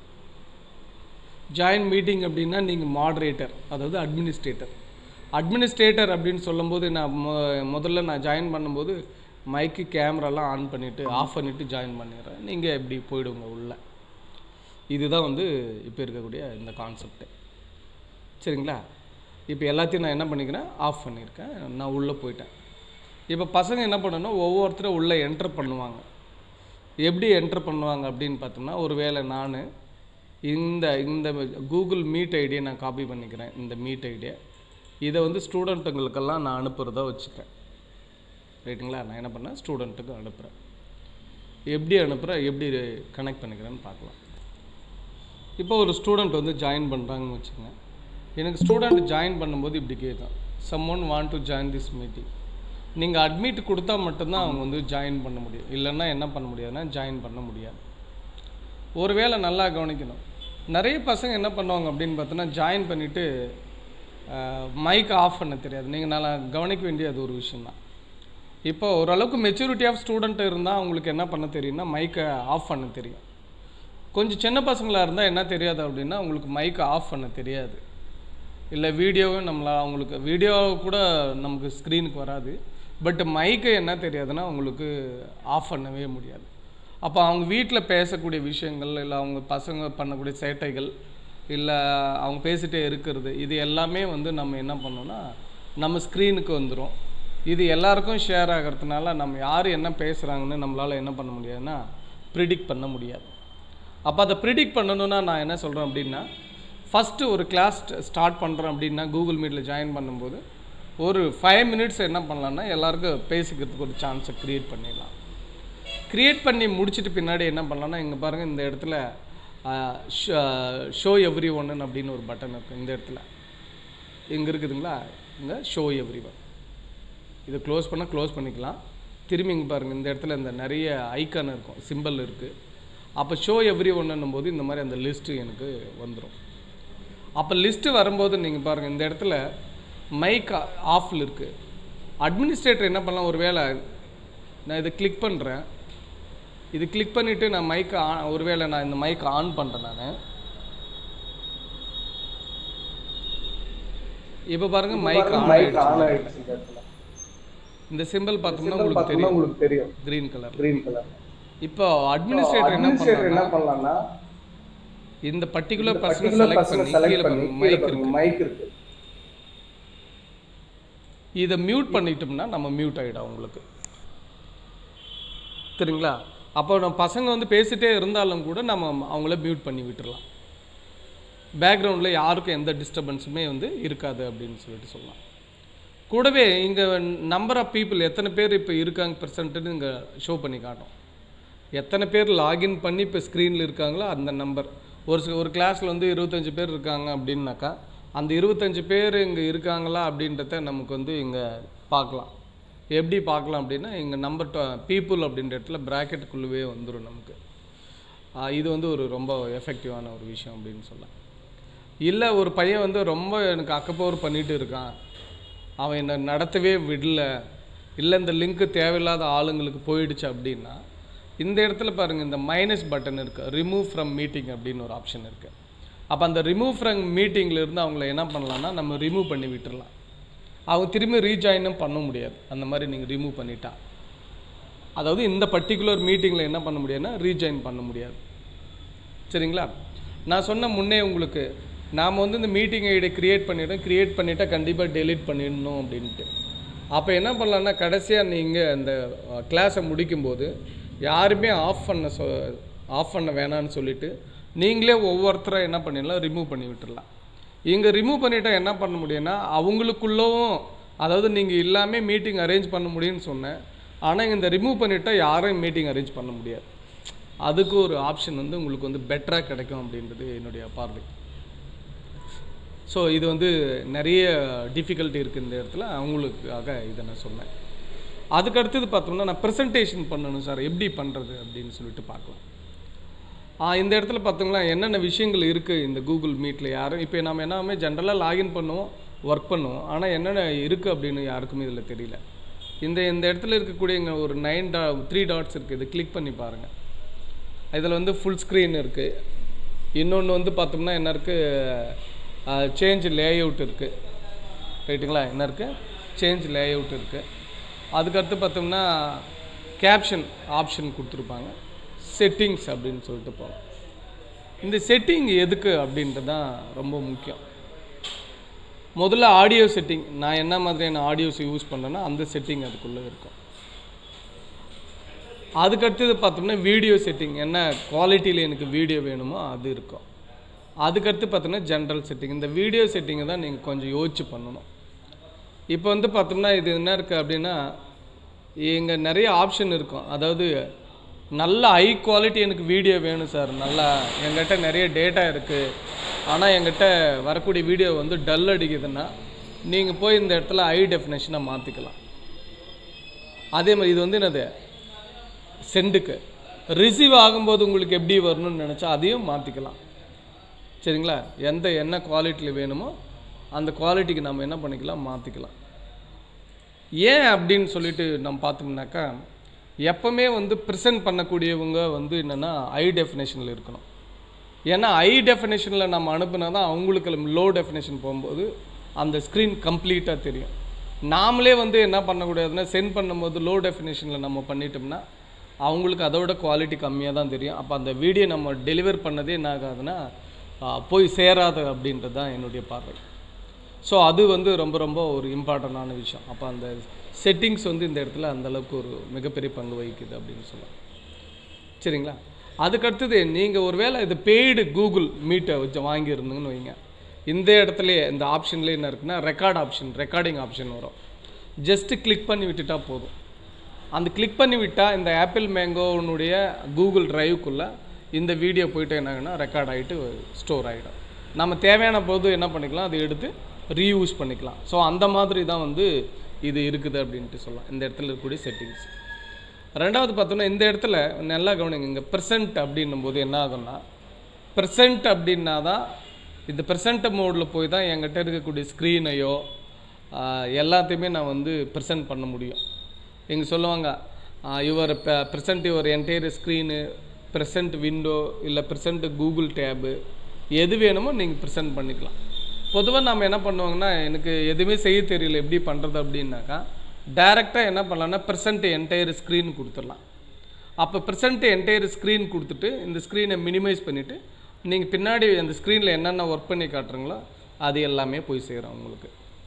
ஜாயின் மீட்டிங் அப்படின்னா நீங்கள் மாடரேட்டர் அதாவது அட்மினிஸ்ட்ரேட்டர் அட்மினிஸ்ட்ரேட்டர் அப்படின்னு சொல்லும்போது நான் மொ- முதல்ல நான் ஜாயின் பண்ணும்போது மைக்கு கேமராலாம் ஆன் பண்ணிவிட்டு ஆஃப் பண்ணிவிட்டு ஜாயின் பண்ணிடுறேன் நீங்கள் இப்படி போயிடுங்க உள்ள இதுதான் வந்து இப்போ இருக்கக்கூடிய இந்த கான்செப்ட்டு சரிங்களா இப்போ எல்லாத்தையும் நான் என்ன பண்ணிக்கிறேன் ஆஃப் பண்ணியிருக்கேன் நான் உள்ளே போயிட்டேன் இப்போ பசங்க என்ன பண்ணணும் ஒவ்வொருத்தரும் உள்ளே என்டர் பண்ணுவாங்க எப்படி என்டர் பண்ணுவாங்க அப்படின்னு பார்த்தோம்னா ஒருவேளை நான் இந்த இந்த கூகுள் மீட் ஐடியை நான் காப்பி பண்ணிக்கிறேன் இந்த மீட் ஐடியை இதை வந்து ஸ்டூடெண்ட்டுங்களுக்கெல்லாம் நான் அனுப்புகிறதா வச்சுக்கிறேன் ரைட்டுங்களா நான் என்ன பண்ணேன் ஸ்டூடெண்ட்டுக்கு அனுப்புகிறேன் எப்படி அனுப்புகிறேன் எப்படி கனெக்ட் பண்ணிக்கிறேன்னு பார்க்கலாம் இப்போ ஒரு ஸ்டூடெண்ட் வந்து ஜாயின் பண்ணுறாங்கன்னு வச்சுக்கோங்க எனக்கு ஸ்டூடெண்ட் ஜாயின் பண்ணும்போது இப்படி கேட்கும் some one want to join this meeting நீங்கள் அட்மிட் கொடுத்தா மட்டும்தான் அவங்க வந்து ஜாயின் பண்ண முடியும் இல்லைன்னா என்ன பண்ண முடியாதுன்னா ஜாயின் பண்ண முடியாது ஒருவேளை நல்லா கவனிக்கணும் நிறைய பசங்க என்ன பண்ணுவாங்க அப்படின்னு பார்த்தோன்னா ஜாயின் பண்ணிவிட்டு மைக் ஆஃப் பண்ண தெரியாது நீங்கள் நல்லா கவனிக்க வேண்டிய அது ஒரு விஷயம்தான் இப்போ ஓரளவுக்கு மெச்சூரிட்டி ஆஃப் ஸ்டூடெண்ட் இருந்தால் அவங்களுக்கு என்ன பண்ண தெரியும்னா மைக்கை ஆஃப் பண்ண தெரியும் கொஞ்சம் சின்ன பசங்களாக இருந்தால் என்ன தெரியாது அப்படின்னா அவங்களுக்கு மைக்கை ஆஃப் பண்ண தெரியாது இல்லை வீடியோவும் நம்மள அவங்களுக்கு வீடியோ கூட நமக்கு ஸ்க்ரீனுக்கு வராது பட் மைக்கு என்ன தெரியாதுன்னா உங்களுக்கு ஆஃப் பண்ணவே முடியாது அப்போ அவங்க வீட்டில் பேசக்கூடிய விஷயங்கள் இல்லை அவங்க பசங்க பண்ணக்கூடிய சேட்டைகள் இல்லை அவங்க பேசிட்டே இருக்கிறது இது எல்லாமே வந்து நம்ம என்ன பண்ணோம்னா நம்ம ஸ்க்ரீனுக்கு வந்துடும் இது எல்லாருக்கும் ஷேர் ஆகிறதுனால நம்ம யார் என்ன பேசுகிறாங்கன்னு நம்மளால் என்ன பண்ண முடியாதுன்னா ப்ரிடிக்ட் பண்ண முடியாது அப்போ அதை ப்ரிடிக்ட் பண்ணணும்னா நான் என்ன சொல்கிறேன் அப்படின்னா ஃபஸ்ட்டு ஒரு கிளாஸ் ஸ்டார்ட் பண்ணுறேன் அப்படின்னா கூகுள் மீட்டில் ஜாயின் பண்ணும்போது ஒரு ஃபைவ் மினிட்ஸ் என்ன பண்ணலான்னா எல்லாருக்கும் பேசிக்கிறதுக்கு ஒரு சான்ஸை க்ரியேட் பண்ணிடலாம் க்ரியேட் பண்ணி முடிச்சிட்டு பின்னாடி என்ன பண்ணலாம்னா இங்கே பாருங்கள் இந்த இடத்துல ஷோ எவ்ரி ஒன்னு அப்படின்னு ஒரு பட்டன் இருக்குது இந்த இடத்துல இங்கே இருக்குதுங்களா இங்கே ஷோ எவ்ரி ஒன் இதை க்ளோஸ் பண்ணால் க்ளோஸ் பண்ணிக்கலாம் திரும்பி இங்கே பாருங்கள் இந்த இடத்துல இந்த நிறைய ஐக்கான் இருக்கும் சிம்பிள் இருக்குது அப்போ ஷோ எவ்ரி ஒன்னும் போது இந்த மாதிரி அந்த லிஸ்ட்டு எனக்கு வந்துடும் அப்போ லிஸ்ட்டு வரும்போது நீங்கள் பாருங்கள் இந்த இடத்துல மைக் ஆஃபில் இருக்குது அட்மினிஸ்ட்ரேட்டர் என்ன பண்ணலாம் ஒரு வேளை நான் இதை கிளிக் பண்ணுறேன் இது கிளிக் பண்ணிவிட்டு நான் மைக் ஆன் ஒருவேளை நான் இந்த மைக் ஆன் பண்ணுறேன் நான் இப்போ பாருங்க மைக் ஆன் மைக் ஆயிடுச்சு ஆன் ஆயிடுச்சு இந்த இடத்துல இந்த சிம்பிள் பார்த்தோம்னா சிம்பிள் உங்களுக்கு பார்த்தோம்னா தெரியும் உங்களுக்கு தெரியும் கிரீன் கலர் கிரீன் கலர் இப்போ அட்மினிஸ்ட்ரேட்டர் என்ன அட்மினிஸ்ட்ரேட்டர் என்ன பண்ணலாம்னா பண்ணலாம்னா இந்த பர்டிகுலர் பர்சனை பர்டிகுலர் செலக்ட் பர்சனை பண்ணி செலக்ட் கீழே பண்ணி பாருங்க மைக் மைக் இருக்கு மைக் இருக்கு இதை மியூட் பண்ணிட்டோம்னா நம்ம மியூட் ஆகிடும் உங்களுக்கு சரிங்களா அப்போ நம்ம பசங்க வந்து பேசிட்டே இருந்தாலும் கூட நம்ம அவங்கள மியூட் பண்ணி விட்டுறலாம் பேக்ரவுண்டில் யாருக்கும் எந்த டிஸ்டர்பன்ஸுமே வந்து இருக்காது அப்படின்னு சொல்லிட்டு சொல்லலாம் கூடவே இங்கே நம்பர் ஆஃப் பீப்புள் எத்தனை பேர் இப்போ இருக்காங்க பெர்சன்ட்டுன்னு இங்கே ஷோ பண்ணி காட்டும் எத்தனை பேர் லாகின் பண்ணி இப்போ ஸ்க்ரீனில் இருக்காங்களோ அந்த நம்பர் ஒரு சி- ஒரு கிளாஸில் வந்து இருபத்தஞ்சு பேர் இருக்காங்க அப்படின்னாக்கா அந்த இருபத்தஞ்சு பேர் இங்கே இருக்காங்களா அப்படின்றத நமக்கு வந்து இங்கே பார்க்கலாம் எப்படி பார்க்கலாம் அப்படின்னா இங்கே நம்பர் பீப்புள் அப்படின்ற இடத்துல ப்ராக்கெட்டுக்குள்ளவே வந்துடும் நமக்கு ஆஹ் இது வந்து ஒரு ரொம்ப எஃபெக்டிவான ஒரு விஷயம் அப்படின்னு சொல்லலாம் இல்லை ஒரு பையன் வந்து ரொம்ப எனக்கு அக்கப்போர் பண்ணிட்டு இருக்கான் அவன் என்னை நடத்தவே விடல இல்லை இந்த லிங்க்கு தேவையில்லாத ஆளுங்களுக்கு போயிடுச்சு அப்படின்னா இந்த இடத்துல பாருங்கள் இந்த மைனஸ் பட்டன் இருக்குது ரிமூவ் ஃப்ரம் மீட்டிங் அப்படின்னு ஒரு ஆப்ஷன் இருக்குது அப்போ அந்த ரிமூவ் ஃப்ரம் மீட்டிங்கில் இருந்து அவங்கள என்ன பண்ணலாம்னா நம்ம ரிமூவ் பண்ணி விட்டுறலாம் அவங்க திரும்பி ரீஜாயினும் பண்ண முடியாது அந்த மாதிரி நீங்கள் ரிமூவ் பண்ணிட்டா அதாவது இந்த பர்டிகுலர் மீட்டிங்கில் என்ன பண்ண முடியாதுன்னா ரீஜாயின் பண்ண முடியாது சரிங்களா நான் சொன்ன முன்னே உங்களுக்கு நாம் வந்து இந்த மீட்டிங் ஐடி கிரியேட் பண்ணிட்டோம் கிரியேட் பண்ணிட்டா கண்டிப்பாக டெலீட் பண்ணிடணும் அப்படின்ட்டு அப்போ என்ன பண்ணலாம்னா கடைசியாக நீங்கள் அந்த கிளாஸை முடிக்கும்போது யாருமே ஆஃப் பண்ண சொ ஆஃப் பண்ண வேணாம்னு சொல்லிட்டு நீங்களே ஒவ்வொருத்தரை என்ன பண்ணிடலாம் ரிமூவ் பண்ணி விட்டுறலாம் இங்கே ரிமூவ் பண்ணிட்டா என்ன பண்ண முடியும்னா அவங்களுக்குள்ளவும் அதாவது நீங்கள் எல்லாமே மீட்டிங் அரேஞ்ச் பண்ண முடியும்னு சொன்னேன் ஆனால் இந்த ரிமூவ் பண்ணிட்டா யாரும் மீட்டிங் அரேஞ்ச் பண்ண முடியாது அதுக்கு ஒரு ஆப்ஷன் வந்து உங்களுக்கு வந்து பெட்டராக கிடைக்கும் அப்படின்றது என்னுடைய பார்வை ஸோ இது வந்து நிறைய டிஃபிகல்ட்டி இருக்குது இந்த இடத்துல அவங்களுக்காக இதை நான் சொன்னேன் அதுக்கு அடுத்தது பார்த்தோம்னா நான் ப்ரெசன்டேஷன் பண்ணணும் சார் எப்படி பண்ணுறது அப்படின்னு சொல்லிட்டு பார்க்கலாம் ஆ, இந்த இடத்துல பார்த்தோங்களா என்னென்ன விஷயங்கள் இருக்குது இந்த கூகுள் மீட்டில் யாரும் இப்போ நம்ம எல்லாமே ஜென்ரலாக லாகின் பண்ணுவோம் ஒர்க் பண்ணுவோம் ஆனால் என்னென்ன இருக்குது அப்படின்னு யாருக்குமே இதில் தெரியல இந்த இந்த இடத்துல இருக்கக்கூடிய இங்க ஒரு நைன் டா த்ரீ டாட்ஸ் இருக்குது இதை கிளிக் பண்ணி பாருங்கள் இதில் வந்து ஃபுல் ஸ்க்ரீன் இருக்குது இன்னொன்று வந்து பார்த்தோம்னா என்ன இருக்குது சேஞ்ச் லேஅவுட் இருக்குது ரைட்டுங்களா என்ன இருக்குது சேஞ்ச் லேஅவுட் இருக்குது அதுக்கடுத்து பார்த்தோம்னா கேப்ஷன் ஆப்ஷன் கொடுத்துருப்பாங்க செட்டிங்ஸ் அப்படின்னு சொல்லிட்டு போகலாம் இந்த செட்டிங் எதுக்கு அப்படின்றது தான் ரொம்ப முக்கியம் முதல்ல ஆடியோ செட்டிங் நான் என்ன மாதிரியான ஆடியோஸ் யூஸ் பண்ணேன்னா அந்த செட்டிங் அதுக்குள்ளே இருக்கும் அதுக்கடுத்தது பார்த்தோம்னா வீடியோ செட்டிங் என்ன குவாலிட்டியில் எனக்கு வீடியோ வேணுமோ அது இருக்கும் அதுக்கடுத்து பார்த்தோம்னா ஜென்ரல் செட்டிங் இந்த வீடியோ செட்டிங்கை தான் நீங்கள் கொஞ்சம் யோசிச்சு பண்ணணும் இப்போ வந்து பார்த்தோம்னா இது என்ன இருக்குது அப்படின்னா இங்கே நிறைய ஆப்ஷன் இருக்கும் அதாவது நல்ல ஹை குவாலிட்டி எனக்கு வீடியோ வேணும் சார் நல்லா எங்கிட்ட நிறைய டேட்டா இருக்குது ஆனால் எங்கிட்ட வரக்கூடிய வீடியோ வந்து டல் அடிக்குதுன்னா நீங்கள் போய் இந்த இடத்துல ஹை டெஃபினேஷனை மாற்றிக்கலாம் அதே மாதிரி இது வந்து என்னது சென்டுக்கு ரிசீவ் ஆகும்போது உங்களுக்கு எப்படி வரணும்னு நினச்சா அதையும் மாற்றிக்கலாம் சரிங்களா எந்த என்ன குவாலிட்டியில் வேணுமோ அந்த குவாலிட்டிக்கு நம்ம என்ன பண்ணிக்கலாம் மாற்றிக்கலாம் ஏன் அப்படின்னு சொல்லிட்டு நம்ம பார்த்தோம்னாக்கா எப்பவுமே வந்து ப்ரெசென்ட் பண்ணக்கூடியவங்க வந்து என்னென்னா ஹை டெஃபினேஷனில் இருக்கணும் ஏன்னா ஹை டெஃபினேஷனில் நம்ம அனுப்புனா தான் அவங்களுக்கு லோ டெஃபினேஷன் போகும்போது அந்த ஸ்க்ரீன் கம்ப்ளீட்டாக தெரியும் நாமளே வந்து என்ன பண்ணக்கூடாதுன்னா சென்ட் பண்ணும்போது லோ டெஃபினேஷனில் நம்ம பண்ணிட்டோம்னா அவங்களுக்கு அதோட குவாலிட்டி கம்மியாக தான் தெரியும் அப்போ அந்த வீடியோ நம்ம டெலிவர் பண்ணதே என்ன ஆகாதுன்னா ஆ, போய் சேராது அப்படின்றது தான் என்னுடைய பார்வை ஸோ அது வந்து ரொம்ப ரொம்ப ஒரு இம்பார்ட்டண்டான விஷயம் அப்போ அந்த செட்டிங்ஸ் வந்து இந்த இடத்துல அந்த அளவுக்கு ஒரு மிகப்பெரிய பங்கு வகிக்குது அப்படின்னு சொல்லலாம் சரிங்களா அதுக்கடுத்தது நீங்கள் ஒருவேளை இது பெய்டு கூகுள் மீட்டை வச்சு வாங்கியிருந்தீங்கன்னு வைங்க இந்த இடத்துலயே இந்த ஆப்ஷன்லேயே என்ன இருக்குன்னா ரெக்கார்ட் ஆப்ஷன் ரெக்கார்டிங் ஆப்ஷன் வரும் ஜஸ்ட்டு கிளிக் பண்ணி விட்டுட்டா போதும் அந்த கிளிக் பண்ணி விட்டால் இந்த ஆப்பிள் மேங்கோனுடைய கூகுள் டிரைவுக்குள்ளே இந்த வீடியோ போயிட்டு என்ன ஆகுனா ரெக்கார்ட் ஆகிட்டு ஸ்டோர் ஆகிடும் நம்ம தேவையான போது என்ன பண்ணிக்கலாம் அதை எடுத்து ரீயூஸ் பண்ணிக்கலாம் ஸோ அந்த மாதிரி தான் வந்து இது இருக்குது அப்படின்ட்டு சொல்லலாம் இந்த இடத்துல இருக்கக்கூடிய செட்டிங்ஸ் ரெண்டாவது பார்த்தோன்னா இந்த இடத்துல நல்லா கவனிங்க இங்கே ப்ரெசன்ட் அப்படின்னும் போது என்ன ஆகும்னா ப்ரெசன்ட் அப்படின்னா தான் இந்த ப்ரெசன்ட் மோடில் போய் தான் என்கிட்ட இருக்கக்கூடிய ஸ்க்ரீனையோ எல்லாத்தையுமே நான் வந்து ப்ரெசென்ட் பண்ண முடியும் இங்கே சொல்லுவாங்க your present your entire screen present window இல்லை ப்ரெசென்ட் கூகுள் டேபு எது வேணுமோ நீங்கள் ப்ரெசென்ட் பண்ணிக்கலாம் பொதுவாக நம்ம என்ன பண்ணுவாங்கன்னா எனக்கு எதுவுமே செய்ய தெரியல எப்படி பண்ணுறது அப்படின்னாக்கா டைரெக்டாக என்ன பண்ணலாம்னா ப்ரெசென்ட் என்டையர் ஸ்க்ரீன் கொடுத்துடலாம் அப்போ ப்ரெசென்ட் என்டையர் ஸ்க்ரீன் கொடுத்துட்டு இந்த ஸ்க்ரீனை மினிமைஸ் பண்ணிவிட்டு நீங்கள் பின்னாடி அந்த ஸ்க்ரீனில் என்னென்ன ஒர்க் பண்ணி காட்டுறீங்களோ அது எல்லாமே போய் சேரும் உங்களுக்கு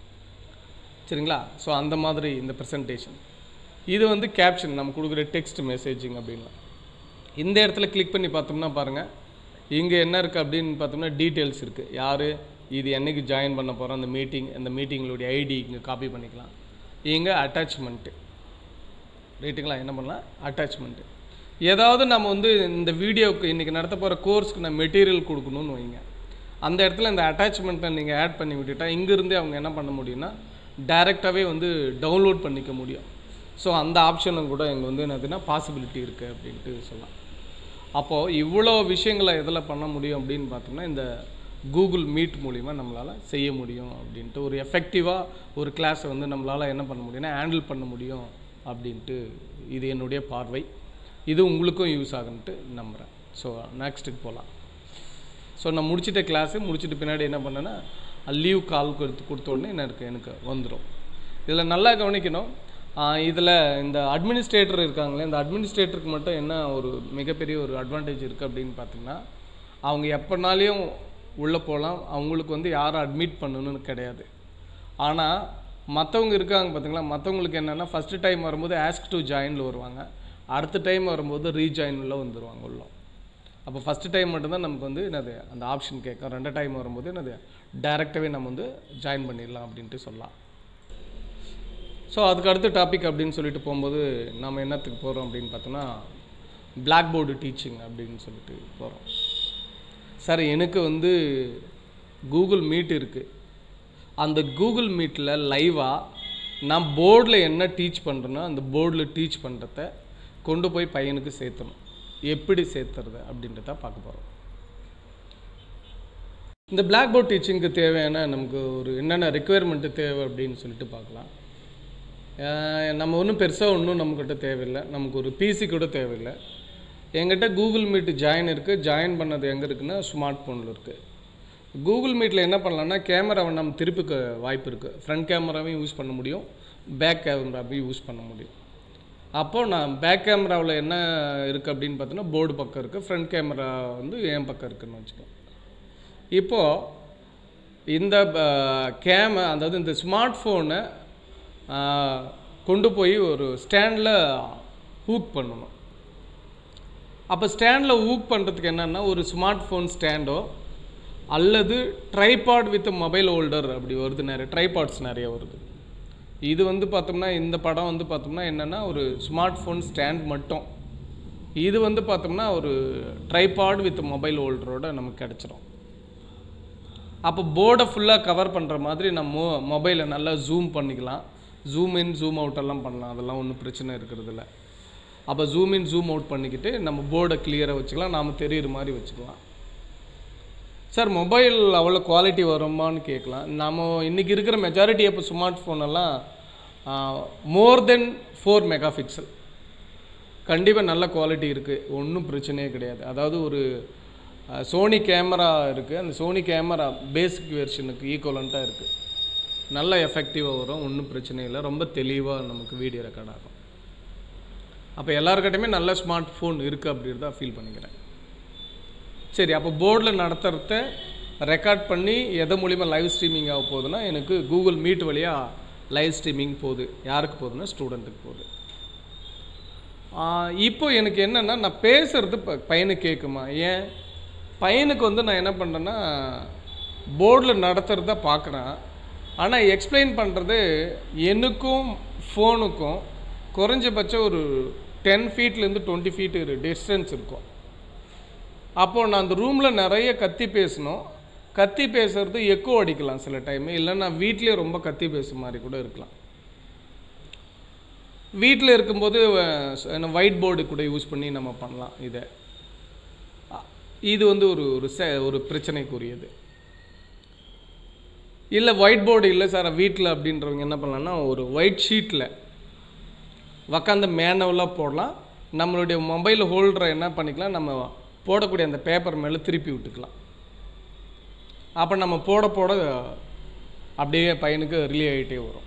சரிங்களா ஸோ அந்த மாதிரி இந்த ப்ரெசன்டேஷன் இது வந்து கேப்ஷன் நம்ம கொடுக்குற டெக்ஸ்ட் மெசேஜிங் அப்படின்லாம் இந்த இடத்துல கிளிக் பண்ணி பார்த்தோம்னா பாருங்கள் இங்கே என்ன இருக்குது அப்படின்னு பார்த்தோம்னா டீட்டெயில்ஸ் இருக்குது யார் இது என்னைக்கு ஜாயின் பண்ண போகிறோம் அந்த மீட்டிங் அந்த மீட்டிங்களுடைய ஐடி இங்கே காப்பி பண்ணிக்கலாம் இங்கே அட்டாச்மெண்ட்டு ரைட்டுங்களா என்ன பண்ணலாம் அட்டாச்மெண்ட்டு ஏதாவது நம்ம வந்து இந்த வீடியோவுக்கு இன்றைக்கி நடத்த போகிற கோர்ஸ்க்கு நான் மெட்டீரியல் கொடுக்கணும்னு வைங்க அந்த இடத்துல இந்த அட்டாச்மெண்ட்டை நீங்கள் ஆட் பண்ணி விட்டுட்டா இங்கேருந்தே அவங்க என்ன பண்ண முடியும்னா டைரெக்டாகவே வந்து டவுன்லோட் பண்ணிக்க முடியும் ஸோ அந்த ஆப்ஷனும் கூட இங்கே வந்து என்னதுன்னா பாசிபிலிட்டி இருக்குது அப்படின்ட்டு சொல்லலாம் அப்போது இவ்வளோ விஷயங்களை எதில் பண்ண முடியும் அப்படின்னு பார்த்தோம்னா இந்த கூகுள் மீட் மூலிமா நம்மளால் செய்ய முடியும் அப்படின்ட்டு ஒரு எஃபெக்டிவாக ஒரு கிளாஸை வந்து நம்மளால் என்ன பண்ண முடியும்னா ஹேண்டில் பண்ண முடியும் அப்படின்ட்டு இது என்னுடைய பார்வை இது உங்களுக்கும் யூஸ் ஆகுன்ட்டு நம்புகிறேன் ஸோ நெக்ஸ்ட்டுக்கு போகலாம் ஸோ நான் முடிச்சிட்ட கிளாஸு முடிச்சிட்டு பின்னாடி என்ன பண்ணேன்னா லீவ் கால் கொடுத்து கொடுத்த உடனே எனக்கு எனக்கு வந்துடும் இதில் நல்லா கவனிக்கணும் இதில் இந்த அட்மினிஸ்ட்ரேட்டர் இருக்காங்களே இந்த அட்மினிஸ்ட்ரேட்டருக்கு மட்டும் என்ன ஒரு மிகப்பெரிய ஒரு அட்வான்டேஜ் இருக்குது அப்படின்னு பார்த்தீங்கன்னா அவங்க எப்போனாலையும் உள்ளே போகலாம் அவங்களுக்கு வந்து யாரை அட்மிட் பண்ணணும்னு கிடையாது ஆனால் மற்றவங்க இருக்காங்க பார்த்தீங்களா மற்றவங்களுக்கு என்னென்னா ஃபஸ்ட்டு டைம் வரும்போது ஆஸ்க் டு ஜாயினில் வருவாங்க அடுத்த டைம் வரும்போது ரீஜாயினில் வந்துடுவாங்க உள்ள அப்போ ஃபஸ்ட்டு டைம் மட்டும்தான் நமக்கு வந்து என்னது அந்த ஆப்ஷன் கேட்கும் ரெண்டு டைம் வரும்போது என்னது டைரெக்டாகவே நம்ம வந்து ஜாயின் பண்ணிடலாம் அப்படின்ட்டு சொல்லலாம் ஸோ அதுக்கு அடுத்த டாபிக் அப்படின்னு சொல்லிட்டு போகும்போது நம்ம என்னத்துக்கு போகிறோம் அப்படின்னு பார்த்தோம்னா பிளாக் போர்டு டீச்சிங் அப்படின்னு சொல்லிட்டு போகிறோம் சார் எனக்கு வந்து கூகுள் மீட் இருக்குது அந்த கூகுள் மீட்டில் லைவாக நான் போர்டில் என்ன டீச் பண்ணுறேனோ அந்த போர்டில் டீச் பண்ணுறத கொண்டு போய் பையனுக்கு சேர்த்தணும் எப்படி சேர்த்துறது அப்படின்றத பார்க்க போகிறோம் இந்த பிளாக் போர்ட் டீச்சிங்க்கு தேவையான நமக்கு ஒரு என்னென்ன ரெக்குயர்மெண்ட்டு தேவை அப்படின்னு சொல்லிட்டு பார்க்கலாம் அஹ் நம்ம ஒன்றும் பெருசாக ஒன்றும் நம்மக்கிட்ட தேவையில்லை நமக்கு ஒரு பிசி கூட தேவையில்லை என்கிட்ட கூகுள் மீட் ஜாயின் இருக்குது ஜாயின் பண்ணது எங்கே இருக்குன்னா ஸ்மார்ட் ஃபோனில் இருக்குது கூகுள் மீட்டில் என்ன பண்ணலாம்னா கேமராவை நம்ம திருப்பிக்க வாய்ப்பு இருக்குது ஃப்ரண்ட் கேமராவையும் யூஸ் பண்ண முடியும் பேக் கேமராவையும் யூஸ் பண்ண முடியும் அப்போது நான் பேக் கேமராவில் என்ன இருக்குது அப்படின்னு பார்த்தோன்னா போர்டு பக்கம் இருக்குது ஃப்ரண்ட் கேமரா வந்து என் பக்கம் இருக்குன்னு வச்சுக்கோ இப்போது இந்த கேம அதாவது இந்த ஸ்மார்ட் ஃபோனை கொண்டு போய் ஒரு ஸ்டாண்டில் ஹூக் பண்ணணும் அப்போ ஸ்டாண்டில் ஹூக் பண்ணுறதுக்கு என்னென்னா ஒரு ஸ்மார்ட் ஃபோன் ஸ்டாண்டோ அல்லது ட்ரைபாட் வித் மொபைல் ஹோல்டர் அப்படி வருது நிறைய ட்ரைபாட்ஸ் நிறைய வருது இது வந்து பார்த்தோம்னா இந்த படம் வந்து பார்த்தோம்னா என்னென்னா ஒரு ஸ்மார்ட் ஃபோன் ஸ்டாண்ட் மட்டும் இது வந்து பார்த்தோம்னா ஒரு ட்ரைபாட் வித் மொபைல் ஹோல்டரோட நமக்கு கிடச்சிரும் அப்போ போர்டை ஃபுல்லாக கவர் பண்ணுற மாதிரி நம்ம மொபைலை நல்லா ஜூம் பண்ணிக்கலாம் ஜூம் இன் ஜூம் அவுட் எல்லாம் பண்ணலாம் அதெல்லாம் ஒன்றும் பிரச்சனை இருக்கிறது இல்லை அப்போ ஜூம் இன் ஜூம் அவுட் பண்ணிக்கிட்டு நம்ம போர்டை கிளியராக வச்சுக்கலாம் நாம் தெரியுற மாதிரி வச்சுக்கலாம் சார் மொபைல் அவ்வளோ குவாலிட்டி வருமான்னு கேட்கலாம் நம்ம இன்றைக்கி இருக்கிற மெஜாரிட்டி இப்போ ஸ்மார்ட் ஃபோனெல்லாம் more than four mega pixel கண்டிப்பாக நல்ல குவாலிட்டி இருக்குது ஒன்றும் பிரச்சனையே கிடையாது அதாவது ஒரு சோனி கேமரா இருக்குது அந்த சோனி கேமரா பேசிக் வெர்ஷனுக்கு ஈக்குவலண்ட்டாக இருக்குது நல்ல எஃபெக்டிவாக வரும் ஒன்றும் பிரச்சனை இல்லை ரொம்ப தெளிவாக நமக்கு வீடியோ ரெக்கார்ட் ஆகும் அப்போ எல்லாருக்கிட்டையுமே நல்ல ஸ்மார்ட் ஃபோன் இருக்குது அப்படின்னு தான் ஃபீல் பண்ணிக்கிறேன் சரி அப்போ போர்டில் நடத்துகிறத ரெக்கார்ட் பண்ணி எதை மூலிமா லைவ் ஸ்ட்ரீமிங் ஆக போகுதுன்னா எனக்கு கூகுள் மீட் வழியாக லைவ் ஸ்ட்ரீமிங் போகுது யாருக்கு போகுதுன்னா ஸ்டூடெண்ட்டுக்கு போகுது ஆஹ் இப்போ எனக்கு என்னென்னா நான் பேசுகிறது ப பையனுக்கு கேட்குமா ஏன் பையனுக்கு வந்து நான் என்ன பண்ணுறேன்னா போர்டில் நடத்துகிறத பார்க்குறேன் ஆனால் எக்ஸ்பிளைன் பண்ணுறது எனக்கும் ஃபோனுக்கும் குறைஞ்சபட்சம் ஒரு டென் ஃபீட்லேருந்து டுவெண்ட்டி ஃபீட் டிஸ்டன்ஸ் இருக்கும் அப்போது நான் அந்த ரூமில் நிறைய கத்தி பேசணும் கத்தி பேசுறது எக்கோ அடிக்கலாம் சில டைம் இல்லைன்னா வீட்லேயே ரொம்ப கத்தி பேசுற மாதிரி கூட இருக்கலாம் வீட்டில் இருக்கும்போது ஒயிட் போர்டு கூட யூஸ் பண்ணி நம்ம பண்ணலாம் இதை அ- இது வந்து ஒரு ஒரு செ ஒரு பிரச்சனைக்குரியது இல்லை ஒயிட் போர்டு இல்லை சார் வீட்டில் அப்படின்றவங்க என்ன பண்ணலாம்னா ஒரு ஒயிட் ஷீட்டில் உக்காந்து மேனுவலாக போடலாம் நம்மளுடைய மொபைல் ஹோல்டரை என்ன பண்ணிக்கலாம் நம்ம போடக்கூடிய அந்த பேப்பர் மேலே திருப்பி விட்டுக்கலாம் அப்போ நம்ம போட போட அப்படியே பையனுக்கு ரிலே ஆகிட்டே வரும்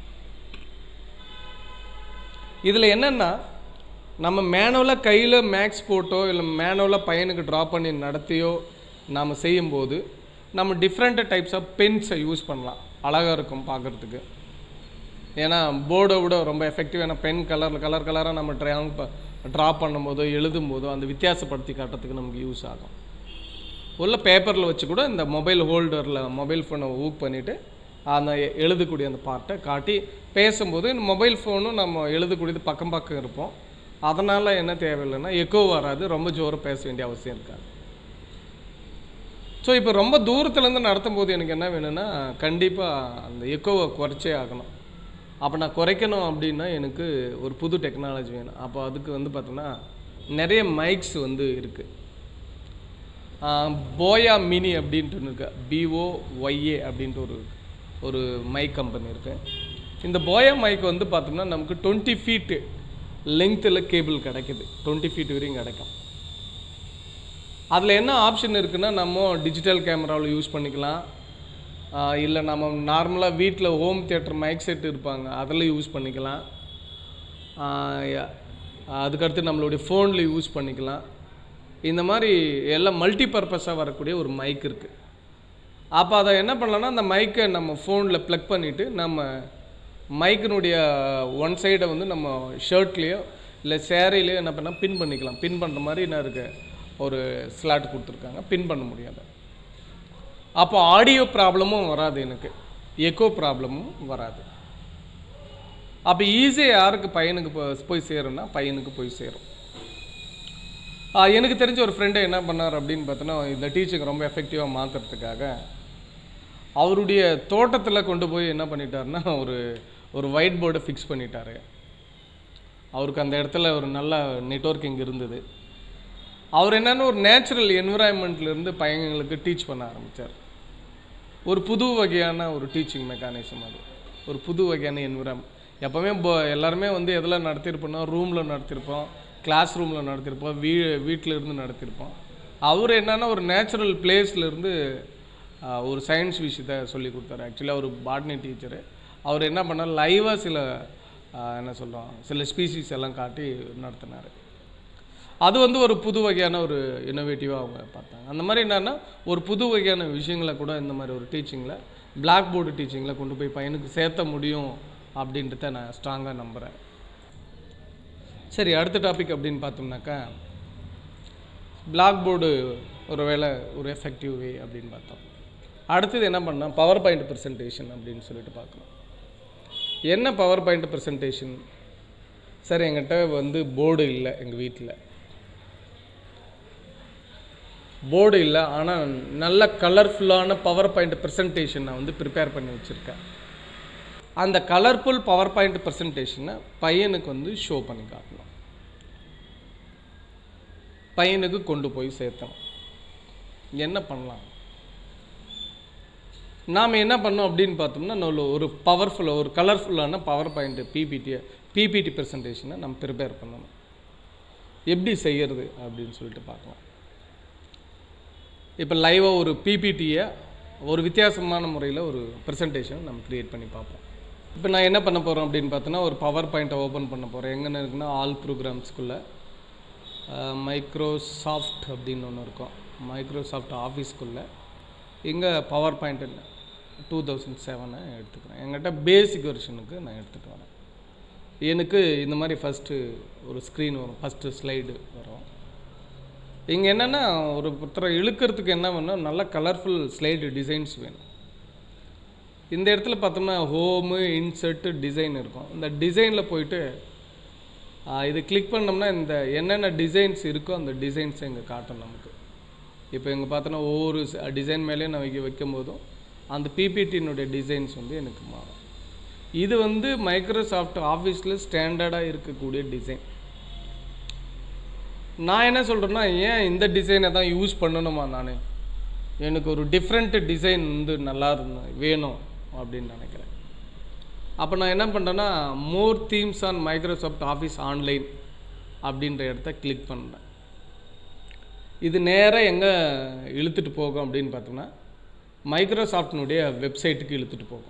இதில் என்னென்னா நம்ம மேனுவலாக கையில் மேக்ஸ் போட்டோ இல்லை மேனுவலாக பையனுக்கு ட்ரா பண்ணி நடத்தியோ நாம் செய்யும்போது நம்ம டிஃப்ரெண்ட் டைப்ஸ் ஆஃப் பென்ஸை யூஸ் பண்ணலாம் அழகாக இருக்கும் பார்க்குறதுக்கு ஏன்னா போர்டை விட ரொம்ப எஃபெக்டிவான பென் கலர் கலர் கலராக நம்ம ட்ரா ட்ரா பண்ணும்போதோ எழுதும்போதோ அந்த வித்தியாசப்படுத்தி காட்டுறதுக்கு நமக்கு யூஸ் ஆகும் உள்ள பேப்பரில் வச்சு கூட இந்த மொபைல் ஹோல்டரில் மொபைல் ஃபோனை ஊக் பண்ணிவிட்டு அந்த எ- எழுதக்கூடிய அந்த பார்ட்டை காட்டி பேசும்போது இந்த மொபைல் ஃபோனும் நம்ம எழுதக்கூடியது பக்கம் பக்கம் இருப்போம் அதனால் என்ன தேவையில்லைன்னா எக்கோ வராது ரொம்ப ஜோரம் பேச வேண்டிய அவசியம் இருக்காது ஸோ இப்போ ரொம்ப தூரத்துலேருந்து நடத்தும் போது எனக்கு என்ன வேணும்னா கண்டிப்பாக அந்த எக்கோவை குறைச்சே ஆகணும் அப்போ நான் குறைக்கணும் அப்படின்னா எனக்கு ஒரு புது டெக்னாலஜி வேணும் அப்போ அதுக்கு வந்து பார்த்தோம்னா நிறைய மைக்ஸ் வந்து இருக்குது போயா மினி அப்படின்ட்டு ஒன்று இருக்கு பிஓ ஒய்ஏ அப்படின்ட்டு ஒரு ஒரு மைக் கம்பெனி இருக்கு இந்த போயா மைக் வந்து பார்த்தோம்னா நமக்கு டுவெண்ட்டி ஃபீட்டு லெங்த்தில் கேபிள் கிடைக்குது டுவெண்ட்டி ஃபீட் வரையும் கிடைக்கும் அதில் என்ன ஆப்ஷன் இருக்குன்னா நம்ம டிஜிட்டல் கேமராவில் யூஸ் பண்ணிக்கலாம் இல்லை நம்ம நார்மலாக வீட்டில் ஹோம் தியேட்டர் மைக் செட் இருப்பாங்க அதில் யூஸ் பண்ணிக்கலாம் ஆஹ் ய- அதுக்கடுத்து நம்மளுடைய ஃபோனில் யூஸ் பண்ணிக்கலாம் இந்த மாதிரி எல்லாம் மல்டி பர்பஸாக வரக்கூடிய ஒரு மைக் இருக்குது அப்போ அதை என்ன பண்ணலாம்னா அந்த மைக்கை நம்ம ஃபோனில் ப்ளக் பண்ணிவிட்டு நம்ம மைக்கினுடைய ஒன் சைடை வந்து நம்ம ஷர்ட்லேயோ இல்லை சேரீலையோ என்ன பண்ணால் பின் பண்ணிக்கலாம் பின் பண்ணுற மாதிரி என்ன இருக்குது ஒரு ஸ்லாட் கொடுத்துருக்காங்க பின் பண்ண முடியாது அப்போ ஆடியோ ப்ராப்ளமும் வராது எனக்கு எக்கோ ப்ராப்ளமும் வராது அப்போ ஈஸியாக யாருக்கு பையனுக்கு போ- போய் சேரும்னா பையனுக்கு போய் சேரும் ஆ, எனக்கு தெரிஞ்ச ஒரு ஃப்ரெண்டு என்ன பண்ணார் அப்படின்னு பார்த்தோன்னா இந்த டீச்சிங் ரொம்ப எஃபெக்டிவாக மாற்றுறதுக்காக அவருடைய தோட்டத்தில் கொண்டு போய் என்ன பண்ணிட்டாருன்னா ஒரு ஒரு ஒயிட் போர்டை ஃபிக்ஸ் பண்ணிட்டாரு அவருக்கு அந்த இடத்துல ஒரு நல்ல நெட்வொர்க்கிங் இருந்தது அவர் என்னன்னு ஒரு நேச்சுரல் இருந்து பையங்களுக்கு டீச் பண்ண ஆரம்பித்தார் ஒரு புது வகையான ஒரு டீச்சிங் மெக்கானிசம் அது ஒரு புது வகையான என்விரான் எப்போவுமே இப்போ எல்லாருமே வந்து எதில் நடத்தியிருப்போம்னா ரூமில் நடத்தியிருப்போம் கிளாஸ் ரூமில் நடத்தியிருப்போம் வீ வீட்டில் இருந்து நடத்தியிருப்போம் அவர் என்னன்னா ஒரு நேச்சுரல் இருந்து ஒரு சயின்ஸ் விஷயத்த சொல்லி கொடுத்தாரு ஆக்சுவலாக ஒரு பாட்னி டீச்சரு அவர் என்ன பண்ணார் லைவாக சில ஆஹ், என்ன சொல்கிறோம் சில ஸ்பீசிஸ் எல்லாம் காட்டி நடத்தினார் அது வந்து ஒரு புது வகையான ஒரு இன்னோவேட்டிவாக அவங்க பார்த்தாங்க அந்த மாதிரி என்னன்னா ஒரு புது வகையான விஷயங்களை கூட இந்த மாதிரி ஒரு டீச்சிங்கில் பிளாக் போர்டு டீச்சிங்கில் கொண்டு போய் பையனுக்கு சேர்த்த முடியும் அப்படின்றத நான் ஸ்ட்ராங்காக நம்புகிறேன் சரி அடுத்த டாபிக் அப்படின்னு பார்த்தோம்னாக்கா பிளாக் போர்டு ஒரு வேளை ஒரு எஃபெக்டிவ் வே அப்படின்னு பார்த்தோம் அடுத்தது என்ன பண்ணால் பவர் பாயிண்ட் ப்ரெசன்டேஷன் அப்படின்னு சொல்லிட்டு பார்க்கலாம் என்ன பவர் பாயிண்ட் ப்ரெசன்டேஷன் சார் எங்கிட்ட வந்து போர்டு இல்லை எங்கள் வீட்டில் போர்டு இல்லை ஆனால் நல்ல கலர்ஃபுல்லான பவர் பாயிண்ட் ப்ரெசன்டேஷன் நான் வந்து ப்ரிப்பேர் பண்ணி வச்சுருக்கேன் அந்த கலர்ஃபுல் பவர் பாயிண்ட் ப்ரெசன்டேஷனை பையனுக்கு வந்து ஷோ பண்ணி காட்டணும் பையனுக்கு கொண்டு போய் சேர்த்தணும் என்ன பண்ணலாம் நாம் என்ன பண்ணோம் அப்படின்னு பார்த்தோம்னா நல்ல ஒரு பவர்ஃபுல்லாக ஒரு கலர்ஃபுல்லான பவர் பாயிண்ட் பிபிடியை பிபிடி ப்ரெசன்டேஷனை நம்ம ப்ரிப்பேர் பண்ணணும் எப்படி செய்யறது அப்படின்னு சொல்லிட்டு பார்க்கலாம் இப்போ லைவாக ஒரு பிபிடியை ஒரு வித்தியாசமான முறையில் ஒரு ப்ரெசன்டேஷன் நம்ம க்ரியேட் பண்ணி பார்ப்போம் இப்போ நான் என்ன பண்ண போகிறோம் அப்படின்னு பார்த்தோன்னா ஒரு பவர் பாயிண்ட்டை ஓப்பன் பண்ண போகிறேன் எங்கன்னு இருக்குன்னா ஆல் ப்ரோக்ராம்ஸ்குள்ளே மைக்ரோசாஃப்ட் அப்படின்னு ஒன்று இருக்கும் மைக்ரோசாஃப்ட் ஆஃபீஸ்க்குள்ளே இங்கே பவர் பாயிண்ட் டூ தௌசண்ட் செவனை எடுத்துக்கிறேன் என்கிட்ட பேசிக் வெர்ஷனுக்கு நான் எடுத்துகிட்டு வரேன் எனக்கு இந்த மாதிரி ஃபஸ்ட்டு ஒரு ஸ்க்ரீன் வரும் ஃபஸ்ட்டு ஸ்லைடு வரும் இங்கே என்னென்னா ஒரு ஒருத்தரை இழுக்கிறதுக்கு என்ன வேணும் நல்ல கலர்ஃபுல் ஸ்லைடு டிசைன்ஸ் வேணும் இந்த இடத்துல பார்த்தோம்னா ஹோமு இன்சர்ட்டு டிசைன் இருக்கும் இந்த டிசைனில் போயிட்டு ஆ, இது கிளிக் பண்ணோம்னா இந்த என்னென்ன டிசைன்ஸ் இருக்கோ அந்த டிசைன்ஸ் இங்கே காட்டும் நமக்கு இப்போ இங்கே பார்த்தோன்னா ஒவ்வொரு டிசைன் மேலேயும் நான் வைக்க வைக்கும் போதும் அந்த பிபிடியினுடைய டிசைன்ஸ் வந்து எனக்கு மாறும் இது வந்து மைக்ரோசாஃப்ட் ஆஃபீஸில் ஸ்டாண்டர்டாக இருக்கக்கூடிய டிசைன் நான் என்ன சொல்கிறேன்னா ஏன் இந்த டிசைனை தான் யூஸ் பண்ணணுமா நான் எனக்கு ஒரு டிஃப்ரெண்ட் டிசைன் வந்து நல்லா இருந்த வேணும் அப்படின்னு நினைக்கிறேன் அப்போ நான் என்ன பண்ணுறேன்னா more themes on Microsoft office online அப்படின்ற இடத்த கிளிக் பண்ணுறேன் இது நேராக எங்கே இழுத்துட்டு போகும் அப்படின்னு பார்த்தோம்னா மைக்ரோசாஃப்டினுடைய வெப்சைட்டுக்கு இழுத்துட்டு போகும்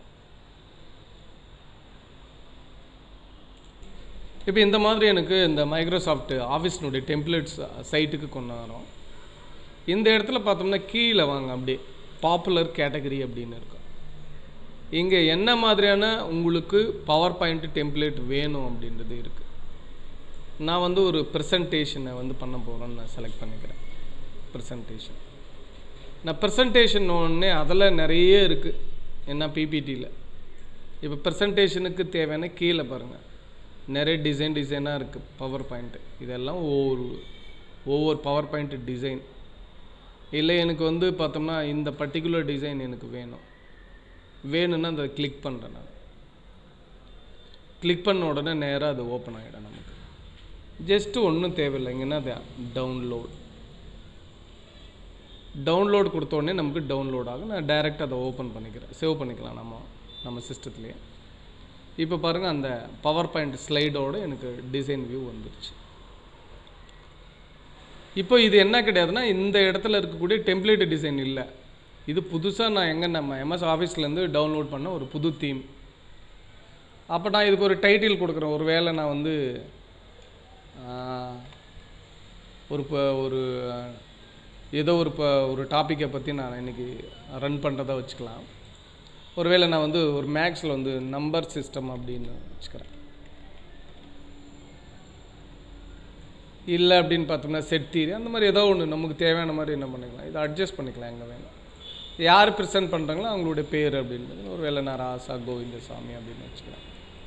இப்போ இந்த மாதிரி எனக்கு இந்த மைக்ரோசாஃப்ட் ஆஃபீஸ்னுடைய டெம்ப்ளேட்ஸ் சைட்டுக்கு கொண்டு வரோம் இந்த இடத்துல பார்த்தோம்னா கீழே வாங்க அப்படியே பாப்புலர் கேட்டகரி அப்படின்னு இருக்கும் இங்கே என்ன மாதிரியான உங்களுக்கு பவர் பாயிண்ட் டெம்ப்ளேட் வேணும் அப்படின்றது இருக்குது நான் வந்து ஒரு ப்ரெசன்டேஷனை வந்து பண்ண போகிறேன்னு நான் செலக்ட் பண்ணிக்கிறேன் ப்ரெசன்டேஷன் நான் ப்ரெசன்டேஷன் ஒன்று அதில் நிறைய இருக்குது என்ன பிபிடியில் இப்போ ப்ரெசன்டேஷனுக்கு தேவையான கீழே பாருங்கள் நிறைய டிசைன் டிசைனாக இருக்குது பவர் பாயிண்ட்டு இதெல்லாம் ஒவ்வொரு ஒவ்வொரு பவர் பாயிண்ட் டிசைன் இல்லை எனக்கு வந்து பார்த்தோம்னா இந்த பர்டிகுலர் டிசைன் எனக்கு வேணும் வேணும்னா அதை கிளிக் பண்ணுறேன் நான் கிளிக் பண்ண உடனே நேராக அது ஓப்பன் ஆகிடும் நமக்கு ஜஸ்ட்டு ஒன்றும் தேவையில்லை இங்கன்னா அது டவுன்லோட் டவுன்லோட் கொடுத்த உடனே நமக்கு டவுன்லோட் ஆகும் நான் டைரெக்டாக அதை ஓப்பன் பண்ணிக்கிறேன் சேவ் பண்ணிக்கலாம் நம்ம நம்ம சிஸ்டத்துலேயே இப்போ பாருங்கள் அந்த பவர் பாயிண்ட் ஸ்லைடோட எனக்கு டிசைன் வியூ வந்துருச்சு இப்போ இது என்ன கிடையாதுன்னா இந்த இடத்துல இருக்கக்கூடிய டெம்ப்ளேட் டிசைன் இல்லை இது புதுசாக நான் எங்கே நம்ம எம்எஸ் ஆஃபீஸ்லேருந்து டவுன்லோட் பண்ண ஒரு புது தீம் அப்போ நான் இதுக்கு ஒரு டைட்டில் கொடுக்குறேன் ஒரு வேளை நான் வந்து ஆஹ், ஒரு இப்போ ஒரு ஆஹ், ஏதோ ஒரு இப்போ ஒரு டாப்பிக்கை பற்றி நான் இன்னைக்கு ரன் பண்ணுறதா வச்சுக்கலாம் ஒருவேளை நான் வந்து ஒரு மேக்ஸில் வந்து நம்பர் சிஸ்டம் அப்படின்னு வச்சுக்கிறேன் இல்லை அப்படின்னு பார்த்தோம்னா செட் தீரி அந்த மாதிரி ஏதோ ஒன்று நமக்கு தேவையான மாதிரி என்ன பண்ணிக்கலாம் இதை அட்ஜஸ்ட் பண்ணிக்கலாம் எங்கே வேணும் யார் ப்ரெசென்ட் பண்ணுறாங்களோ அவங்களுடைய பேர் அப்படின்னு ஒரு வேளை நான் ராசா கோவிந்தசாமி அப்படின்னு வச்சுக்கலாம்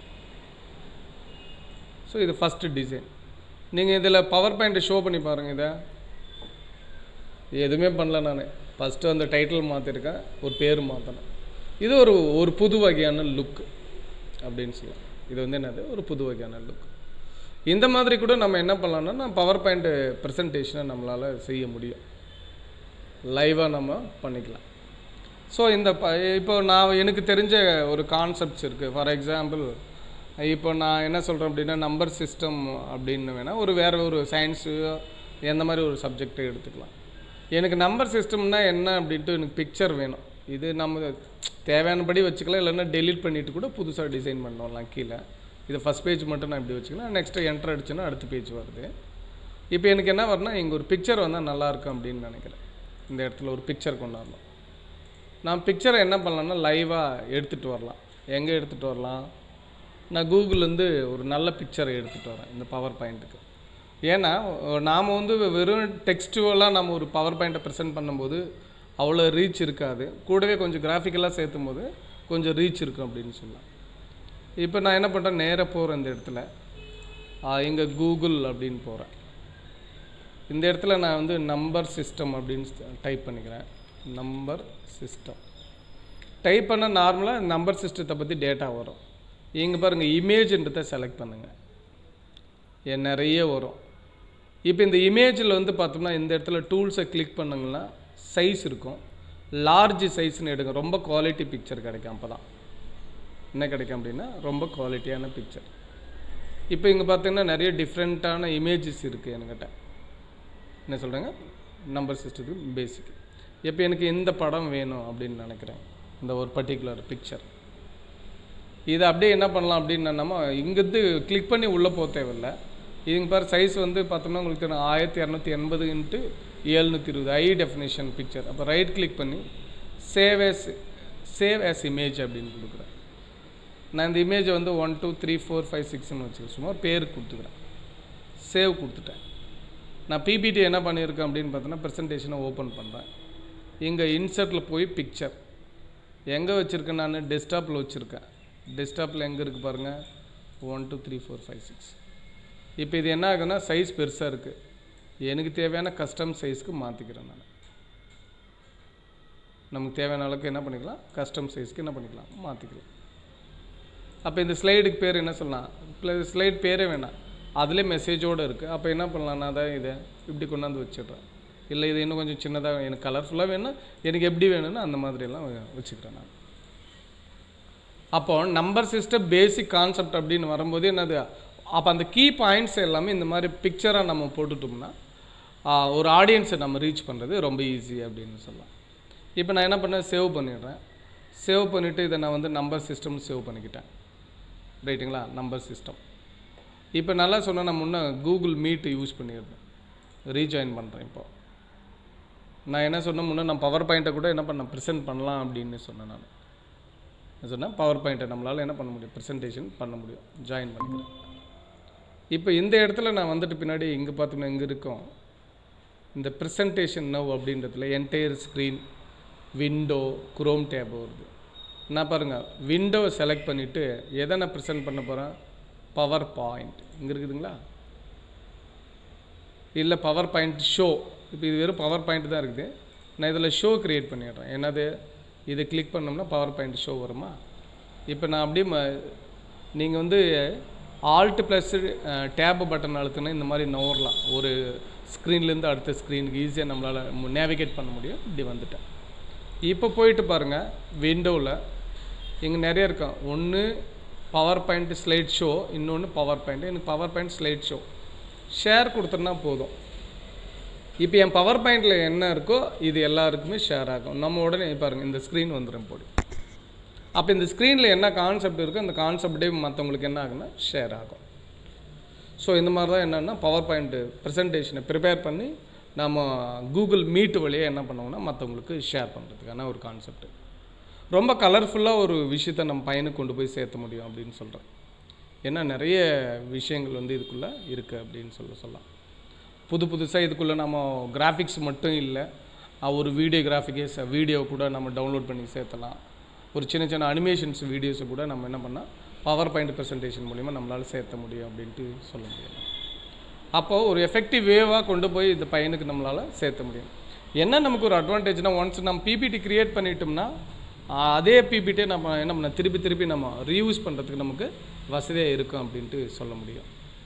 ஸோ இது ஃபஸ்ட்டு டிசைன் நீங்கள் இதில் பவர் பாயிண்ட்டை ஷோ பண்ணி பாருங்கள் இதை எதுவுமே பண்ணல நான் ஃபஸ்ட்டு அந்த டைட்டில் மாற்றிருக்கேன் ஒரு பேர் மாற்றினேன் இது ஒரு ஒரு புது வகையான லுக் அப்படின்னு சொல்லலாம் இது வந்து என்னது ஒரு புது வகையான லுக் இந்த மாதிரி கூட நம்ம என்ன பண்ணலாம்னா நான் பவர் பாயிண்ட் ப்ரெசன்டேஷனை நம்மளால் செய்ய முடியும் லைவாக நம்ம பண்ணிக்கலாம் ஸோ இந்த ப இப்போ நான் எனக்கு தெரிஞ்ச ஒரு கான்செப்ட்ஸ் இருக்குது ஃபார் எக்ஸாம்பிள் இப்போ நான் என்ன சொல்கிறேன் அப்படின்னா நம்பர் சிஸ்டம் அப்படின்னு வேணால் ஒரு வேறு ஒரு சயின்ஸு எந்த மாதிரி ஒரு சப்ஜெக்டை எடுத்துக்கலாம் எனக்கு நம்பர் சிஸ்டம்னா என்ன அப்படின்ட்டு எனக்கு பிக்சர் வேணும் இது நம்ம தேவையானபடி வச்சுக்கலாம் இல்லைன்னா டெலீட் பண்ணிட்டு கூட புதுசாக டிசைன் பண்ணலாம் கீழே இது ஃபஸ்ட் பேஜ் மட்டும் நான் இப்படி வச்சுக்கலாம் நெக்ஸ்ட்டு என்டர் அடிச்சேன்னா அடுத்த பேஜ் வருது இப்போ எனக்கு என்ன வரணும் இங்கே ஒரு பிக்சர் வந்தால் நல்லாயிருக்கும் அப்படின்னு நினைக்கிறேன் இந்த இடத்துல ஒரு பிக்சர் கொண்டாடலாம் நான் பிக்சரை என்ன பண்ணலாம்னா லைவாக எடுத்துகிட்டு வரலாம் எங்கே எடுத்துகிட்டு வரலாம் நான் கூகுள்லேருந்து ஒரு நல்ல பிக்சரை எடுத்துகிட்டு வரேன் இந்த பவர் பாயிண்ட்டுக்கு ஏன்னா நாம் வந்து வெறும் டெக்ஸ்டுவலாக நம்ம ஒரு பவர் பாயிண்ட்டை ப்ரெசென்ட் பண்ணும்போது அவ்வளோ ரீச் இருக்காது கூடவே கொஞ்சம் கிராஃபிக்கலாக சேர்த்தும் போது கொஞ்சம் ரீச் இருக்கும் அப்படின்னு சொல்லலாம் இப்போ நான் என்ன பண்ணுறேன் நேராக போகிறேன் இந்த இடத்துல இங்கே கூகுள் அப்படின்னு போகிறேன் இந்த இடத்துல நான் வந்து நம்பர் சிஸ்டம் அப்படின்னு டைப் பண்ணிக்கிறேன் நம்பர் சிஸ்டம் டைப் பண்ண நார்மலாக நம்பர் சிஸ்டத்தை பற்றி டேட்டா வரும் இங்கே பாருங்கள் இமேஜ்ன்றதை செலக்ட் பண்ணுங்கள் என் நிறைய வரும் இப்போ இந்த இமேஜில் வந்து பார்த்தோம்னா இந்த இடத்துல டூல்ஸை கிளிக் பண்ணுங்கன்னா சைஸ் இருக்கும் லார்ஜ் சைஸ்னு எடுங்க ரொம்ப குவாலிட்டி பிக்சர் கிடைக்கும் அப்போ தான் என்ன கிடைக்கும் அப்படின்னா ரொம்ப குவாலிட்டியான பிக்சர் இப்போ இங்கே பார்த்தீங்கன்னா நிறைய டிஃப்ரெண்ட்டான இமேஜஸ் இருக்குது என்கிட்ட என்ன சொல்கிறாங்க நம்பர் சிஸ்டத்துக்கு பேசிக் இப்போ எனக்கு இந்த படம் வேணும் அப்படின்னு நினைக்கிறேன் இந்த ஒரு பர்டிகுலர் பிக்சர் இதை அப்படியே என்ன பண்ணலாம் அப்படின்னு நம்ம இங்கேருந்து கிளிக் பண்ணி உள்ளே போக தேவையில்ல இதுங்க பாரு சைஸ் வந்து பார்த்தோம்னா உங்களுக்கு தெரியும் ஆயிரத்தி இரநூத்தி எண்பது இன்ட்டு ஏழ்நூற்றி இருபது ஐ டெஃபினேஷன் பிக்சர் அப்போ ரைட் கிளிக் பண்ணி save as save as image அப்படின்னு கொடுக்குறேன் நான் இந்த இமேஜை வந்து one two three four five சிக்ஸ்னு வச்சுக்க சும்மா பேர் கொடுத்துக்கிறேன் சேவ் கொடுத்துட்டேன் நான் பிபிடி என்ன பண்ணியிருக்கேன் அப்படின்னு பார்த்தோன்னா ப்ரெசன்டேஷனை ஓப்பன் பண்ணுறேன் இங்கே இன்சர்ட்டில் போய் பிக்சர் எங்கே வச்சுருக்கேன் நான் டெஸ்க்டாப்பில் வச்சுருக்கேன் டெஸ்க்டாப்பில் எங்கே இருக்குது பாருங்கள் one two three four five six இப்போ இது என்ன ஆகுதுன்னா சைஸ் பெருசாக இருக்குது எனக்கு தேவையான கஸ்டம் சைஸ்க்கு மாற்றிக்கிறேன் நான் நமக்கு தேவையான அளவுக்கு என்ன பண்ணிக்கலாம் கஸ்டம் சைஸ்க்கு என்ன பண்ணிக்கலாம் மாற்றிக்கலாம் அப்போ இந்த ஸ்லைடுக்கு பேர் என்ன சொல்லலாம் ஸ்லைட் பேரே வேணாம் அதிலே மெசேஜோடு இருக்குது அப்போ என்ன பண்ணலாம் நான் தான் இதை இப்படி கொண்டாந்து வச்சிடுறேன் இல்லை இது இன்னும் கொஞ்சம் சின்னதாக எனக்கு கலர்ஃபுல்லாக வேணும் எனக்கு எப்படி வேணும்னு அந்த மாதிரியெல்லாம் வச்சுக்கிறேன் நான் அப்போ நம்பர் சிஸ்டம் பேசிக் கான்செப்ட் அப்படின்னு வரும்போது என்னது அப்போ அந்த கீ பாயிண்ட்ஸ் எல்லாமே இந்த மாதிரி பிக்சராக நம்ம போட்டுட்டோம்னா ஆ, ஒரு ஆடியன்ஸை நம்ம ரீச் பண்ணுறது ரொம்ப ஈஸி அப்படின்னு சொல்லலாம் இப்போ நான் என்ன பண்ணேன் சேவ் பண்ணிடுறேன் சேவ் பண்ணிவிட்டு இதை நான் வந்து நம்பர் சிஸ்டம் சேவ் பண்ணிக்கிட்டேன் ரைட்டுங்களா நம்பர் சிஸ்டம் இப்போ நல்லா சொன்னால் நான் முன்னே கூகுள் மீட் யூஸ் பண்ணியிருந்தேன் ரீஜாயின் பண்ணுறேன் இப்போ நான் என்ன சொன்னேன் முன்னே நான் பவர் பாயிண்ட்டை கூட என்ன பண்ண ப்ரெசென்ட் பண்ணலாம் அப்படின்னு சொன்னேன் நான் நான் சொன்னேன் பவர் பாயிண்ட்டை நம்மளால் என்ன பண்ண முடியும் ப்ரெசன்டேஷன் பண்ண முடியும் ஜாயின் பண்ணிக்கிறேன் இப்போ இந்த இடத்துல நான் வந்துட்டு பின்னாடி இங்கே பார்த்தோம்னா இங்கே இருக்கோம் இந்த ப்ரெசன்டேஷன் நவ் அப்படின்றதுல entire screen window Chrome tab வருது நான் பாருங்கள் விண்டோவை செலக்ட் பண்ணிவிட்டு எதை நான் ப்ரெசென்ட் பண்ண போகிறேன் பவர் பாயிண்ட் இங்கே இருக்குதுங்களா இல்லை பவர் பாயிண்ட் ஷோ இப்போ இது வெறும் பவர் பாயிண்ட் தான் இருக்குது நான் இதில் ஷோ க்ரியேட் பண்ணிடுறேன் என்னது இதை கிளிக் பண்ணோம்னா பவர் பாயிண்ட் ஷோ வருமா இப்போ நான் அப்படியே ம நீங்கள் வந்து ஆல்ட் ப்ளஸ் டேப் பட்டன் அழுத்தினா இந்த மாதிரி நவரலாம் ஒரு ஸ்க்ரீன்லேருந்து அடுத்த ஸ்க்ரீனுக்கு ஈஸியாக நம்மளால் நேவிகேட் பண்ண முடியும் இப்படி வந்துட்டேன் இப்போ போயிட்டு பாருங்கள் விண்டோவில் இங்கே நிறைய இருக்கும் ஒன்று பவர் பாயிண்ட் ஸ்லைட் ஷோ இன்னொன்று பவர் பாயிண்ட் எனக்கு power point slide show share கொடுத்தோன்னா போதும் இப்போ என் பவர் பாயிண்டில் என்ன இருக்கோ இது எல்லாருக்குமே ஷேர் ஆகும் நம்ம உடனே பாருங்கள் இந்த ஸ்க்ரீன் வந்துடும் போடி அப்போ இந்த ஸ்க்ரீனில் என்ன கான்செப்ட் இருக்கோ அந்த கான்செப்டே மற்றவங்களுக்கு என்ன ஆகும்னா ஷேர் ஆகும் ஸோ இந்த மாதிரி தான் என்னென்னா பவர் பாயிண்ட்டு ப்ரெசன்டேஷனை ப்ரிப்பேர் பண்ணி நம்ம கூகுள் மீட் வழியாக என்ன பண்ணுவோம்னா மற்றவங்களுக்கு ஷேர் பண்ணுறதுக்கான ஒரு கான்செப்ட் ரொம்ப கலர்ஃபுல்லாக ஒரு விஷயத்தை நம்ம பையனுக்கு கொண்டு போய் சேர்த்த முடியும் அப்படின்னு சொல்கிறேன் ஏன்னா நிறைய விஷயங்கள் வந்து இதுக்குள்ளே இருக்குது அப்படின்னு சொல்ல சொல்லலாம் புது புதுசாக இதுக்குள்ளே நம்ம கிராஃபிக்ஸ் மட்டும் இல்லை அஹ் ஒரு வீடியோ கிராஃபிக்ஸ் வீடியோ கூட நம்ம டவுன்லோட் பண்ணி சேர்த்தலாம் ஒரு சின்ன சின்ன அனிமேஷன்ஸ் வீடியோஸை கூட நம்ம என்ன பண்ணால் பவர் பாயிண்ட் ப்ரெசன்டேஷன் மூலிமா நம்மளால் சேர்த்த முடியும் அப்படின்ட்டு சொல்ல முடியும் அப்போது ஒரு எஃபெக்டிவ் வேவாக கொண்டு போய் இந்த பையனுக்கு நம்மளால் சேர்த்த முடியும் என்ன நமக்கு ஒரு அட்வான்டேஜ்னா ஒன்ஸ் நம்ம பிபிடி கிரியேட் பண்ணிட்டோம்னா ஆஹ் அதே பிபிடியை நம்ம என்ன பண்ண திருப்பி திருப்பி நம்ம ரீயூஸ் பண்ணுறதுக்கு நமக்கு வசதியாக இருக்கும் அப்படின்ட்டு சொல்ல முடியும்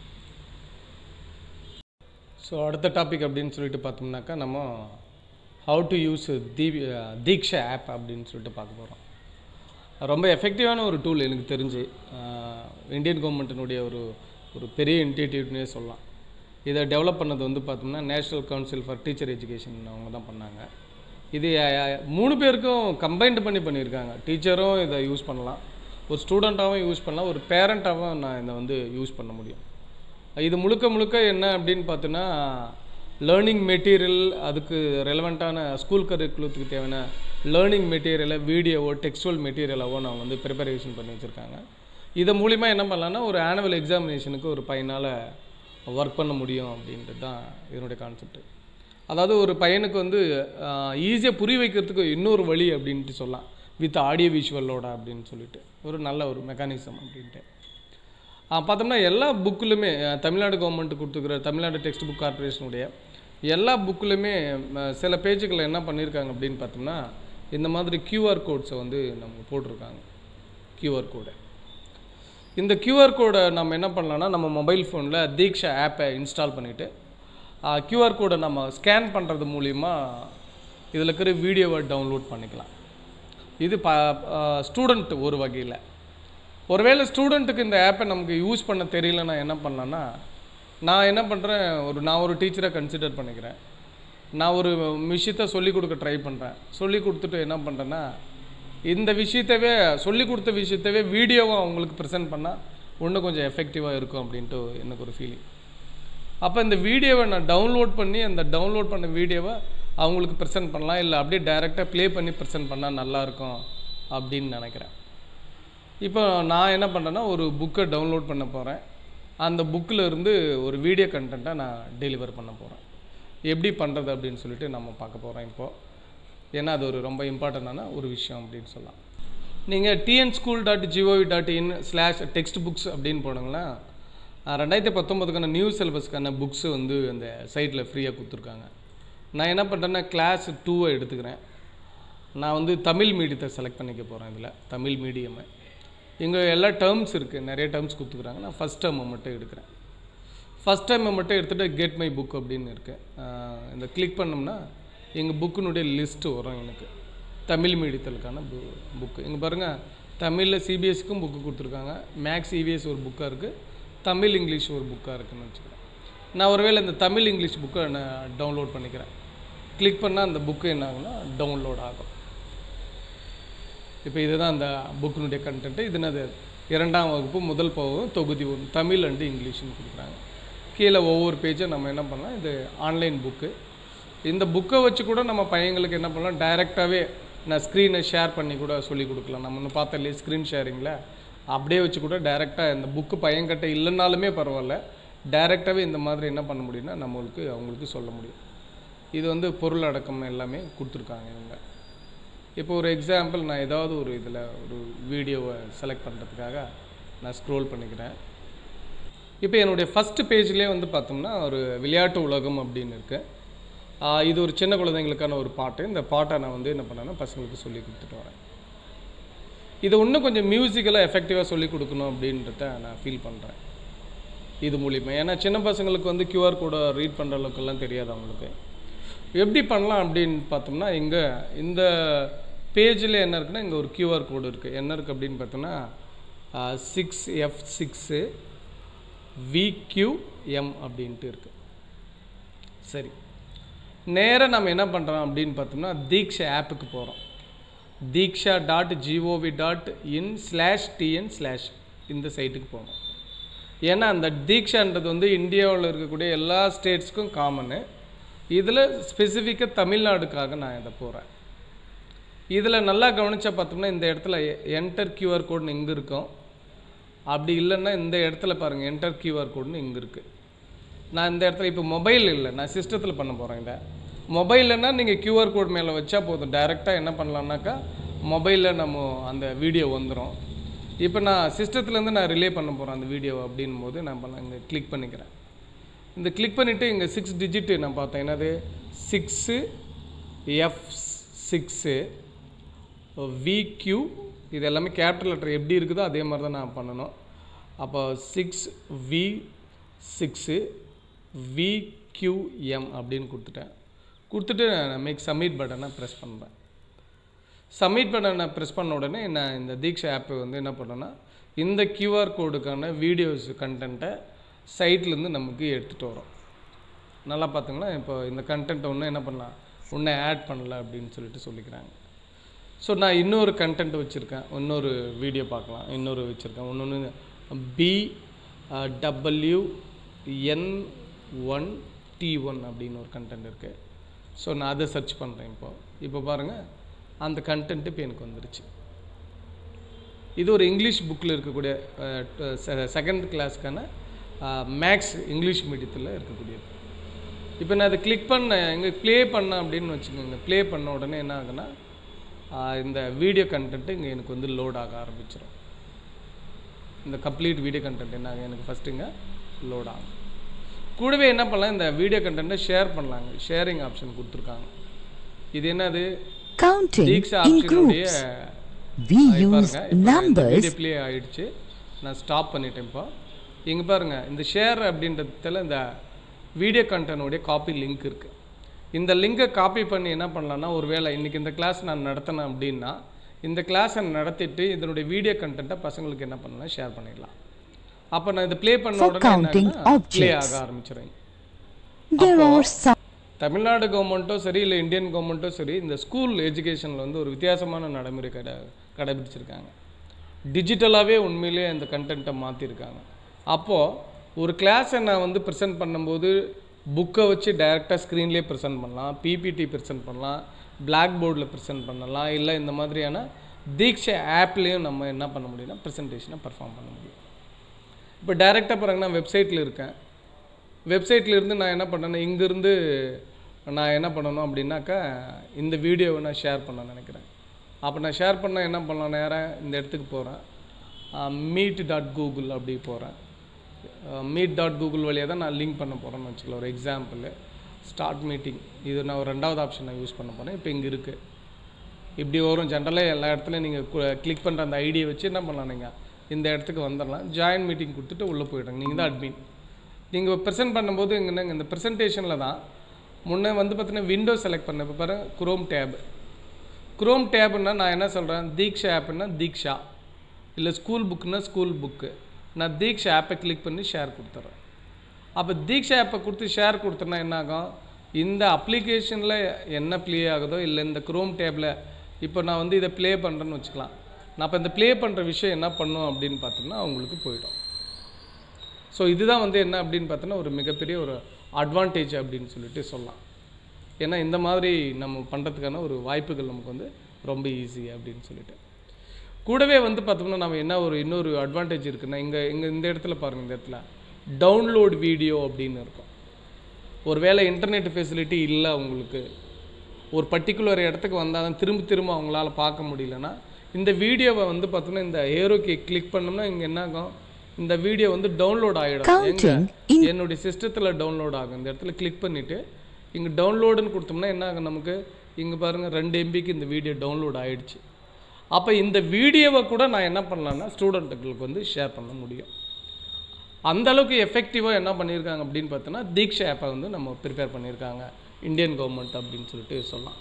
ஸோ அடுத்த டாபிக் அப்படின்னு சொல்லிட்டு பார்த்தோம்னாக்கா நம்ம ஹவு டு யூஸ் தீ தீக்ஷா ஆப் அப்படின்னு சொல்லிட்டு பார்க்க போகிறோம் ரொம்ப எஃபெக்டிவான ஒரு டூல் எனக்கு தெரிஞ்சு ஆஹ் இந்தியன் கவர்மெண்ட்டினுடைய ஒரு ஒரு பெரிய இன்டிடியூட்னே சொல்லலாம் இதை டெவலப் பண்ணது வந்து பார்த்தோம்னா national council for teacher education அவங்க தான் பண்ணாங்க இது அஹ், மூணு பேருக்கும் கம்பைன்டு பண்ணி பண்ணியிருக்காங்க டீச்சரும் இதை யூஸ் பண்ணலாம் ஒரு ஸ்டூடெண்ட்டாகவும் யூஸ் பண்ணலாம் ஒரு பேரண்ட்டாகவும் நான் இதை வந்து யூஸ் பண்ண முடியும் இது முழுக்க முழுக்க என்ன அப்படின்னு பார்த்தோன்னா லேர்னிங் மெட்டீரியல் அதுக்கு ரெலவெண்ட்டான ஸ்கூல் கரிக்குலத்துக்கு தேவையான லேர்னிங் மெட்டீரியலை வீடியோவோ டெக்ஸ்டுவல் மெட்டீரியலாவோ நான் வந்து ப்ரிப்பரேஷன் பண்ணி வச்சுருக்காங்க இதை மூலிமா என்ன பண்ணலான்னா ஒரு ஆனுவல் எக்ஸாமினேஷனுக்கு ஒரு பையனால் ஒர்க் பண்ண முடியும் அப்படின்றது தான் இதனுடைய கான்செப்ட் அதாவது ஒரு பையனுக்கு வந்து ஈஸியாக புரிய வைக்கிறதுக்கு இன்னொரு வழி அப்படின்ட்டு சொல்லலாம் வித் ஆடியோ விஷுவலோட அப்படின்னு சொல்லிட்டு ஒரு நல்ல ஒரு மெக்கானிசம் அப்படின்ட்டு ஆ, பார்த்தோம்னா எல்லா புக்கிலுமே தமிழ்நாடு கவர்மெண்ட் கொடுத்துருக்குற தமிழ்நாடு டெக்ஸ்ட் புக் கார்ப்பரேஷனுடைய எல்லா புக்கிலுமே சில பேஜுகளில் என்ன பண்ணியிருக்காங்க அப்படின்னு பார்த்தோம்னா இந்த மாதிரி QR கோட்ஸை வந்து நம்ம போட்டிருக்காங்க QR கோடை இந்த QR கோடை நம்ம என்ன பண்ணலாம்னா நம்ம மொபைல் ஃபோனில் தீக்ஷா ஆப்பை இன்ஸ்டால் பண்ணிவிட்டு QR கோடை நம்ம ஸ்கேன் பண்ணுறது மூலிமா இதில் இருக்கிற வீடியோவை டவுன்லோட் பண்ணிக்கலாம் இது ப ஸ்டூடெண்ட் ஒரு வகையில் ஒருவேளை ஸ்டூடெண்ட்டுக்கு இந்த ஆப்பை நமக்கு யூஸ் பண்ண தெரியலன்னா என்ன பண்ணலான்னா நான் என்ன பண்ணுறேன் ஒரு நான் ஒரு டீச்சரை கன்சிடர் பண்ணிக்கிறேன் நான் ஒரு விஷயத்த சொல்லி கொடுக்க ட்ரை பண்ணுறேன் சொல்லி கொடுத்துட்டு என்ன பண்ணுறேன்னா இந்த விஷயத்தவே சொல்லி கொடுத்த விஷயத்தவே வீடியோவை அவங்களுக்கு ப்ரெசென்ட் பண்ணால் இன்னும் கொஞ்சம் எஃபெக்டிவாக இருக்கும் அப்படின்ட்டு எனக்கு ஒரு ஃபீலிங் அப்போ இந்த வீடியோவை நான் டவுன்லோட் பண்ணி அந்த டவுன்லோட் பண்ண வீடியோவை அவங்களுக்கு ப்ரெசென்ட் பண்ணலாம் இல்லை அப்படியே டைரெக்டாக ப்ளே பண்ணி ப்ரெசென்ட் பண்ணால் நல்லாயிருக்கும் அப்படின்னு நினைக்கிறேன் இப்போ நான் என்ன பண்ணுறேன்னா ஒரு புக்கை டவுன்லோட் பண்ண போகிறேன் அந்த புக்கில் இருந்து ஒரு வீடியோ கண்டென்ட்டை நான் டெலிவர் பண்ண போகிறேன் எப்படி பண்ணுறது அப்படின்னு சொல்லிட்டு நம்ம பார்க்க போகிறோம் இப்போது ஏன்னா அது ஒரு ரொம்ப இம்பார்ட்டண்டான ஒரு விஷயம் அப்படின்னு சொல்லலாம் நீங்கள் TN school dot G O V dot in slash text books அப்படின்னு போனீங்கன்னா அஹ், ரெண்டாயிரத்தி பத்தொம்பதுக்கான நியூ சிலபஸ்க்கான புக்ஸு வந்து அந்த சைட்டில் ஃப்ரீயாக கொடுத்துருக்காங்க நான் என்ன பண்ணுறேன்னா கிளாஸ் டூவை எடுத்துக்கிறேன் நான் வந்து தமிழ் மீடியத்தை செலக்ட் பண்ணிக்க போகிறேன் இதில் தமிழ் மீடியமை இங்கே எல்லா டேர்ம்ஸ் இருக்குது நிறைய டேர்ம்ஸ் கொடுத்துக்குறாங்க நான் ஃபஸ்ட் டேர்மை மட்டும் எடுக்கிறேன் ஃபஸ்ட் டைமை மட்டும் எடுத்துகிட்டு கெட் மை புக் அப்படின்னு இருக்கு ஆஹ் இந்த கிளிக் பண்ணோம்னா எங்கள் புக்கினுடைய லிஸ்ட்டு வரும் எனக்கு தமிழ் மீடியத்திற்கான பு புக்கு இங்கே பாருங்கள் தமிழில் சிபிஎஸ்சிக்கும் புக்கு கொடுத்துருக்காங்க மேக்ஸ் இவிஎஸ் ஒரு புக்காக இருக்குது தமிழ் இங்கிலீஷ் ஒரு புக்காக இருக்குன்னு வச்சுக்கிறேன் நான் ஒருவேளை இந்த தமிழ் இங்கிலீஷ் புக்கை நான் டவுன்லோட் பண்ணிக்கிறேன் கிளிக் பண்ணால் அந்த புக்கு என்ன ஆகும்னா டவுன்லோட் ஆகும் இப்போ இதுதான் அந்த புக்கினுடைய கண்டென்ட்டு இது என்னது இரண்டாம் வகுப்பு முதல் பகுதி தொகுதி ஒன்று தமிழ் அண்டு இங்கிலீஷ்னு கொடுக்குறாங்க கீழே ஒவ்வொரு பேஜும் நம்ம என்ன பண்ணலாம் இது ஆன்லைன் புக்கு இந்த புக்கை வச்சு கூட நம்ம பையங்களுக்கு என்ன பண்ணலாம் டைரெக்டாகவே நான் ஸ்க்ரீனை ஷேர் பண்ணி கூட சொல்லி கொடுக்கலாம் நம்ம இன்னும் பார்த்த இல்லையே ஸ்க்ரீன் ஷேரிங்கில் அப்படியே வச்சு கூட டைரெக்டாக இந்த புக்கு பையன்கிட்ட இல்லைனாலுமே பரவாயில்ல டைரெக்டாகவே இந்த மாதிரி என்ன பண்ண முடியும்னா நம்மளுக்கு அவங்களுக்கு சொல்ல முடியும் இது வந்து பொருள் அடக்கம் எல்லாமே கொடுத்துருக்காங்க இவங்க இப்போ ஒரு எக்ஸாம்பிள் நான் ஏதாவது ஒரு இதில் ஒரு வீடியோவை செலக்ட் பண்ணுறதுக்காக நான் ஸ்க்ரோல் பண்ணிக்கிறேன் இப்போ என்னுடைய ஃபஸ்ட்டு பேஜ்லேயே வந்து பார்த்தோம்னா ஒரு விளையாட்டு உலகம் அப்படின்னு இருக்கு ஆஹ் இது ஒரு சின்ன குழந்தைங்களுக்கான ஒரு பாட்டு இந்த பாட்டை நான் வந்து என்ன பண்ணேன்னா பசங்களுக்கு சொல்லி கொடுத்துட்டு வரேன் இது இன்னும் கொஞ்சம் மியூசிக்கலாக எஃபெக்டிவாக சொல்லி கொடுக்கணும் அப்படின்றத நான் ஃபீல் பண்ணுறேன் இது மூலிமா ஏன்னா சின்ன பசங்களுக்கு வந்து கியூஆர் கோடை ரீட் பண்ணுற அளவுக்குலாம் தெரியாது அவங்களுக்கு எப்படி பண்ணலாம் அப்படின்னு பார்த்தோம்னா இங்கே இந்த பேஜில் என்ன இருக்குன்னா இங்கே ஒரு கியூஆர் கோடு இருக்குது என்ன இருக்குது அப்படின்னு பார்த்தோம்னா சிக்ஸ் எஃப் சிக்ஸு விக்யூஎம் அப்படின்ட்டு இருக்குது சரி நேராக நம்ம என்ன பண்ணுறோம் அப்படின்னு பார்த்தோம்னா தீக்ஷா ஆப்புக்கு போகிறோம் Diksha dot G O V dot in slash TN slash இந்த சைட்டுக்கு போகணும் ஏன்னா அந்த தீக்ஷான்றது வந்து இந்தியாவில் இருக்கக்கூடிய எல்லா ஸ்டேட்ஸ்க்கும் காமனு இதில் ஸ்பெசிஃபிக்காக தமிழ்நாடுக்காக நான் இதை போகிறேன் இதில் நல்லா கவனிச்சா பார்த்தோம்னா இந்த இடத்துல என்டர் கியூஆர் கோடுன்னு இங்கே இருக்கும் அப்படி இல்லைன்னா இந்த இடத்துல பாருங்கள் என்டர் கியூஆர் கோடுன்னு இங்கே இருக்குது நான் இந்த இடத்துல இப்போ மொபைல் இல்லை நான் சிஸ்டத்தில் பண்ண போகிறேன் இதை மொபைல்லனா நீங்கள் கியூஆர் கோட் மேலே வச்சா போதும் டைரெக்டாக என்ன பண்ணலான்னாக்கா மொபைலில் நம்ம அந்த வீடியோ வந்துடும் இப்போ நான் சிஸ்டத்துலேருந்து நான் ரிலே பண்ண போகிறேன் அந்த வீடியோ அப்படின் போது நான் பண்ண இங்கே கிளிக் பண்ணிக்கிறேன் இந்த கிளிக் பண்ணிவிட்டு இங்கே சிக்ஸ் டிஜிட்டு நான் பார்த்தேன் என்னது சிக்ஸு எஃப் சிக்ஸு விக்யூ இது எல்லாமே கேபிட்டல் லெட்டர் எப்படி இருக்குதோ அதே மாதிரி தான் நான் பண்ணணும் அப்போ சிக்ஸ் வி சிக்ஸு விக்யூஎம் அப்படின்னு கொடுத்துட்டேன் கொடுத்துட்டு நான் மேக் சப்மிட் பட்டனை ப்ரெஸ் பண்ணுறேன் சப்மிட் பட்டனை ப்ரெஸ் பண்ண உடனே நான் இந்த தீக்ஷா ஆப்பை வந்து என்ன பண்ணேன்னா இந்த கியூஆர் கோடுக்கான வீடியோஸ் கண்டென்ட்டை சைட்லேருந்து நமக்கு எடுத்துகிட்டு வரோம் நல்லா பார்த்துங்களா இப்போ இந்த கண்டென்ட்டை ஒன்றும் என்ன பண்ணலாம் ஒன்றும் ஆட் பண்ணல அப்படின்னு சொல்லிட்டு சொல்லிக்கிறாங்க ஸோ நான் இன்னொரு கண்டென்ட் வச்சுருக்கேன் இன்னொரு வீடியோ பார்க்கலாம் இன்னொரு வச்சுருக்கேன் இன்னொன்று B W N one D one அப்படின்னு ஒரு கண்டென்ட் இருக்குது ஸோ நான் அதை சர்ச் பண்ணுறேன் இப்போ இப்போ பாருங்கள் அந்த கண்டென்ட் இப்போ எனக்கு வந்துருச்சு இது ஒரு இங்கிலீஷ் புக்கில் இருக்கக்கூடிய செகண்ட் கிளாஸ்க்கான மேக்ஸ் இங்கிலீஷ் மீடியத்தில் இருக்கக்கூடியது இப்போ நான் அதை கிளிக் பண்ணேன் எங்கே ப்ளே பண்ணேன் அப்படின்னு வச்சுக்கோங்க ப்ளே பண்ண உடனே என்ன ஆகுன்னா ஆஹ் இந்த வீடியோ கண்டென்ட்டு இங்கே எனக்கு வந்து லோட் ஆக ஆரம்பிச்சிடும் இந்த கம்ப்ளீட் வீடியோ கண்டென்ட் என்ன ஆகும் எனக்கு ஃபஸ்ட்டுங்க லோட் ஆகும் கூடவே என்ன பண்ணலாம் இந்த வீடியோ கண்டென்ட்டை ஷேர் பண்ணலாங்க ஷேரிங் ஆப்ஷன் கொடுத்துருக்காங்க இது என்னது Counting தீக்ஷா in ஆப்ஷனுடைய groups. We use numbers video play ஆயிடுச்சு நான் ஸ்டாப் பண்ணிட்டேன் இப்போ இங்கே பாருங்க இந்த ஷேர் அப்படின்றதுல இந்த வீடியோ கண்டென்ட்டோடைய காப்பி லிங்க் இருக்குது இந்த லிங்கை காப்பி பண்ணி என்ன பண்ணலாம்னா ஒருவேளை இன்றைக்கி இந்த கிளாஸ் நான் நடத்தினேன் அப்படின்னா இந்த கிளாஸை நடத்திட்டு இதனுடைய வீடியோ கண்டென்ட்டை பசங்களுக்கு என்ன பண்ணலாம் ஷேர் பண்ணிடலாம் அப்போ நான் இதை ப்ளே பண்ண For உடனே counting ப்ளே objects. ஆக ஆரம்பிச்சிடுறேன் There அப்போ- are some தமிழ்நாடு கவர்மெண்ட்டோ சரி இல்லை இந்தியன் கவர்மெண்ட்டோ சரி இந்த ஸ்கூல் எஜுகேஷனில் வந்து ஒரு வித்தியாசமான நடைமுறை கடை கடைபிடிச்சிருக்காங்க டிஜிட்டலாகவே உண்மையிலேயே அந்த கண்டென்ட்டை மாற்றிருக்காங்க அப்போது ஒரு கிளாஸை நான் வந்து ப்ரெசென்ட் பண்ணும்போது புக்கை வச்சு டைரெக்டாக ஸ்க்ரீன்லேயே ப்ரெசென்ட் பண்ணலாம் பிபிடி ப்ரெசென்ட் பண்ணலாம் பிளாக் போர்டில் ப்ரெசென்ட் பண்ணலாம் இல்லை இந்த மாதிரியான தீக்ஷா ஆப்லேயும் நம்ம என்ன பண்ண முடியும்னா ப்ரெசன்டேஷனை பர்ஃபார்ம் பண்ண முடியும் இப்போ டைரெக்டாக பாருங்க நான் வெப்சைட்டில் இருக்கேன் வெப்சைட்டில் இருந்து நான் என்ன பண்ணேன்னா இங்கேருந்து நான் என்ன பண்ணணும் அப்படின்னாக்கா இந்த வீடியோவை நான் ஷேர் பண்ண நினைக்கிறேன் அப்போ நான் ஷேர் பண்ண என்ன பண்ணலாம் நேராக இந்த இடத்துக்கு போகிறேன் மீட் டாட் கூகுள் அப்படி போகிறேன் மீட் டாட் கூகுள் வழியாக தான் நான் லிங்க் பண்ண போகிறேன்னு வச்சுக்கலாம் ஒரு எக்ஸாம்பிள் ஸ்டார்ட் மீட்டிங் இது நான் ஒரு ரெண்டாவது ஆப்ஷன் நான் யூஸ் பண்ண போகிறேன் இப்போ இங்கே இருக்குது இப்படி வரும் ஜென்ரலாக எல்லா இடத்துலையும் நீங்கள் கிளிக் பண்ணுற அந்த ஐடியை வச்சு என்ன பண்ணலாம் நீங்கள் இந்த இடத்துக்கு வந்துடலாம் ஜாயின் மீட்டிங் கொடுத்துட்டு உள்ளே போயிடுங்க நீங்கள் தான் அட்மின் நீங்கள் ப்ரெசென்ட் பண்ணும்போது இங்கே இந்த ப்ரெசன்டேஷனில் தான் முன்னே வந்து பார்த்தீங்கன்னா விண்டோ செலக்ட் பண்ண இப்போ பாருங்க குரோம் டேப் குரோம் டேப்னா நான் என்ன சொல்கிறேன் தீக்ஷா ஆப்னா தீக்ஷா இல்லை ஸ்கூல் புக்குன்னா ஸ்கூல் புக்கு நான் தீக்ஷா ஆப்பை கிளிக் பண்ணி ஷேர் கொடுத்துட்றேன் அப்போ தீக்ஷா ஆப்பை கொடுத்து ஷேர் கொடுத்தோன்னா என்ன ஆகும் இந்த அப்ளிகேஷனில் என்ன ப்ளே ஆகுதோ இல்லை இந்த குரோம் டேப்பில் இப்போ நான் வந்து இதை ப்ளே பண்ணுறேன்னு வச்சுக்கலாம் நான் இப்போ இந்த ப்ளே பண்ணுற விஷயம் என்ன பண்ணும் அப்படின்னு பார்த்தோம்னா அவங்களுக்கு போயிடும் ஸோ இதுதான் வந்து என்ன அப்படின்னு பார்த்தோன்னா ஒரு மிகப்பெரிய ஒரு அட்வான்டேஜ் அப்படின்னு சொல்லிட்டு சொல்லலாம் ஏன்னா இந்த மாதிரி நம்ம பண்ணுறதுக்கான ஒரு வாய்ப்புகள் நமக்கு வந்து ரொம்ப ஈஸி அப்படின்னு சொல்லிட்டு கூடவே வந்து பார்த்தோம்னா நம்ம என்ன ஒரு இன்னொரு அட்வான்டேஜ் இருக்குன்னா இங்கே இங்கே இந்த இடத்துல பாருங்கள் இந்த இடத்துல டவுன்லோட் வீடியோ அப்படின்னு இருக்கும் ஒருவேளை இன்டர்நெட் ஃபெசிலிட்டி இல்லை உங்களுக்கு ஒரு பர்டிகுலர் இடத்துக்கு வந்தால் தான் திரும்ப திரும்ப அவங்களால பார்க்க முடியலன்னா இந்த வீடியோவை வந்து பார்த்தோம்னா இந்த ஏரோக்கே கிளிக் பண்ணோம்னா இங்கே என்ன ஆகும் இந்த வீடியோ வந்து டவுன்லோட் ஆகிடும் எங்க Counting in- என்னுடைய சிஸ்டத்தில் டவுன்லோட் ஆகும் இந்த இடத்துல கிளிக் பண்ணிவிட்டு இங்கே டவுன்லோடுன்னு கொடுத்தோம்னா என்ன ஆகும் நமக்கு இங்கே பாருங்கள் ரெண்டு எம்பிக்கு இந்த வீடியோ டவுன்லோட் ஆயிடுச்சு அப்போ இந்த வீடியோவை கூட நான் என்ன பண்ணலான்னா ஸ்டூடெண்ட்டுகளுக்கு வந்து ஷேர் பண்ண முடியும் அந்த அளவுக்கு எஃபெக்டிவாக என்ன பண்ணியிருக்காங்க அப்படின்னு பார்த்தோன்னா தீக்ஷா ஆப்பை வந்து நம்ம ப்ரிப்பேர் பண்ணியிருக்காங்க இந்தியன் கவர்மெண்ட் அப்படின்னு சொல்லிட்டு சொல்லலாம்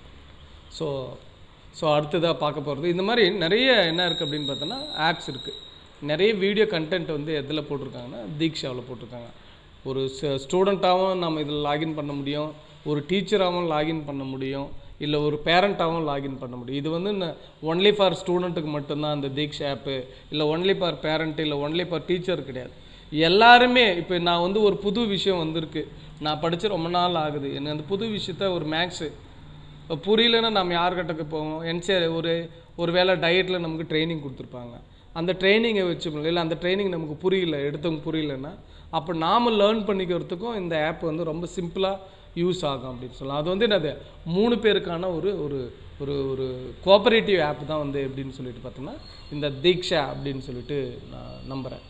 ஸோ ஸோ அடுத்ததாக பார்க்க போகிறது இந்த மாதிரி நிறைய என்ன இருக்குது அப்படின்னு பார்த்தோன்னா ஆப்ஸ் இருக்குது நிறைய வீடியோ கண்டென்ட் வந்து எதில் போட்டிருக்காங்கன்னா தீக்ஷாவில் போட்டிருக்காங்க ஒரு ஸ்டூடெண்ட்டாகவும் நம்ம இதில் லாகின் பண்ண முடியும் ஒரு டீச்சராகவும் லாகின் பண்ண முடியும் இல்லை ஒரு பேரண்ட்டாகவும் லாகின் பண்ண முடியும் இது வந்து ஒன்லி ஃபார் ஸ்டூடெண்ட்டுக்கு மட்டும்தான் அந்த தீக்ஷா ஆப்பு இல்லை ஒன்லி ஃபார் பேரண்ட் இல்லை ஒன்லி ஃபார் டீச்சர் கிடையாது எல்லாருமே இப்போ நான் வந்து ஒரு புது விஷயம் வந்திருக்கு நான் படித்து ரொம்ப நாள் ஆகுது எனக்கு அந்த புது விஷயத்த ஒரு மேக்ஸு இப்போ புரியலன்னா நம்ம யார்கிட்டக்கு போவோம் என்சிஆர் ஒரு ஒரு வேளை டயட்டில் நமக்கு ட்ரைனிங் கொடுத்துருப்பாங்க அந்த ட்ரைனிங்கை வச்சு இல்லை அந்த ட்ரைனிங் நமக்கு புரியல எடுத்தவங்க புரியலன்னா அப்போ நாம் லேர்ன் பண்ணிக்கிறதுக்கும் இந்த ஆப் வந்து ரொம்ப சிம்பிளாக யூஸ் ஆகும் அப்படின்னு சொல்லலாம் அது வந்து என்னது மூணு பேருக்கான ஒரு ஒரு ஒரு ஒரு கோஆபரேட்டிவ் ஆப் தான் வந்து எப்படின்னு சொல்லிட்டு பார்த்தோம்னா இந்த தீக்ஷா அப்படின்னு சொல்லிட்டு நான் நம்புகிறேன்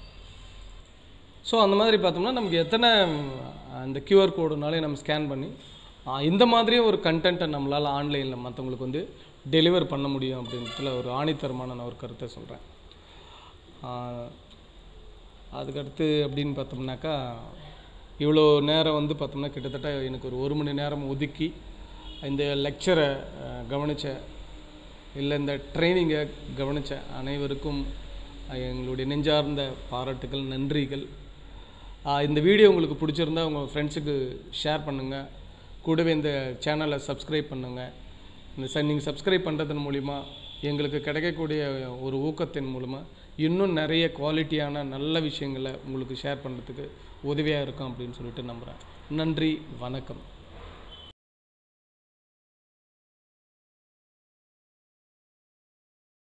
ஸோ அந்த மாதிரி பார்த்தோம்னா நமக்கு எத்தனை அந்த கியூஆர் கோடுனாலே நம்ம ஸ்கேன் பண்ணி ஆ, இந்த மாதிரியும் ஒரு கண்டென்ட்டை நம்மளால் ஆன்லைனில் மற்றவங்களுக்கு வந்து டெலிவர் பண்ண முடியும் அப்படின்றதுல ஒரு ஆணித்தரமான நான் ஒரு கருத்தை சொல்கிறேன் அதுக்கடுத்து அப்படின்னு பார்த்தோம்னாக்கா இவ்வளோ நேரம் வந்து பார்த்தோம்னா கிட்டத்தட்ட எனக்கு ஒரு ஒரு மணி நேரம் ஒதுக்கி இந்த லெக்சரை கவனித்த இல்லை இந்த ட்ரைனிங்கை கவனித்த அனைவருக்கும் அஹ், எங்களுடைய நெஞ்சார்ந்த பாராட்டுகள் நன்றிகள் ஆஹ், இந்த வீடியோ உங்களுக்கு பிடிச்சிருந்தா உங்கள் ஃப்ரெண்ட்ஸுக்கு ஷேர் பண்ணுங்கள் கூடவே இந்த சேனலை சப்ஸ்கிரைப் பண்ணுங்கள் இந்த ச நீங்கள் சப்ஸ்கிரைப் பண்ணுறதன் மூலிமா எங்களுக்கு கிடைக்கக்கூடிய ஒரு ஊக்கத்தின் மூலமாக இன்னும் நிறைய குவாலிட்டியான நல்ல விஷயங்களை உங்களுக்கு ஷேர் பண்ணுறதுக்கு உதவியாக இருக்கும் அப்படின்னு சொல்லிட்டு நம்புகிறேன் நன்றி வணக்கம்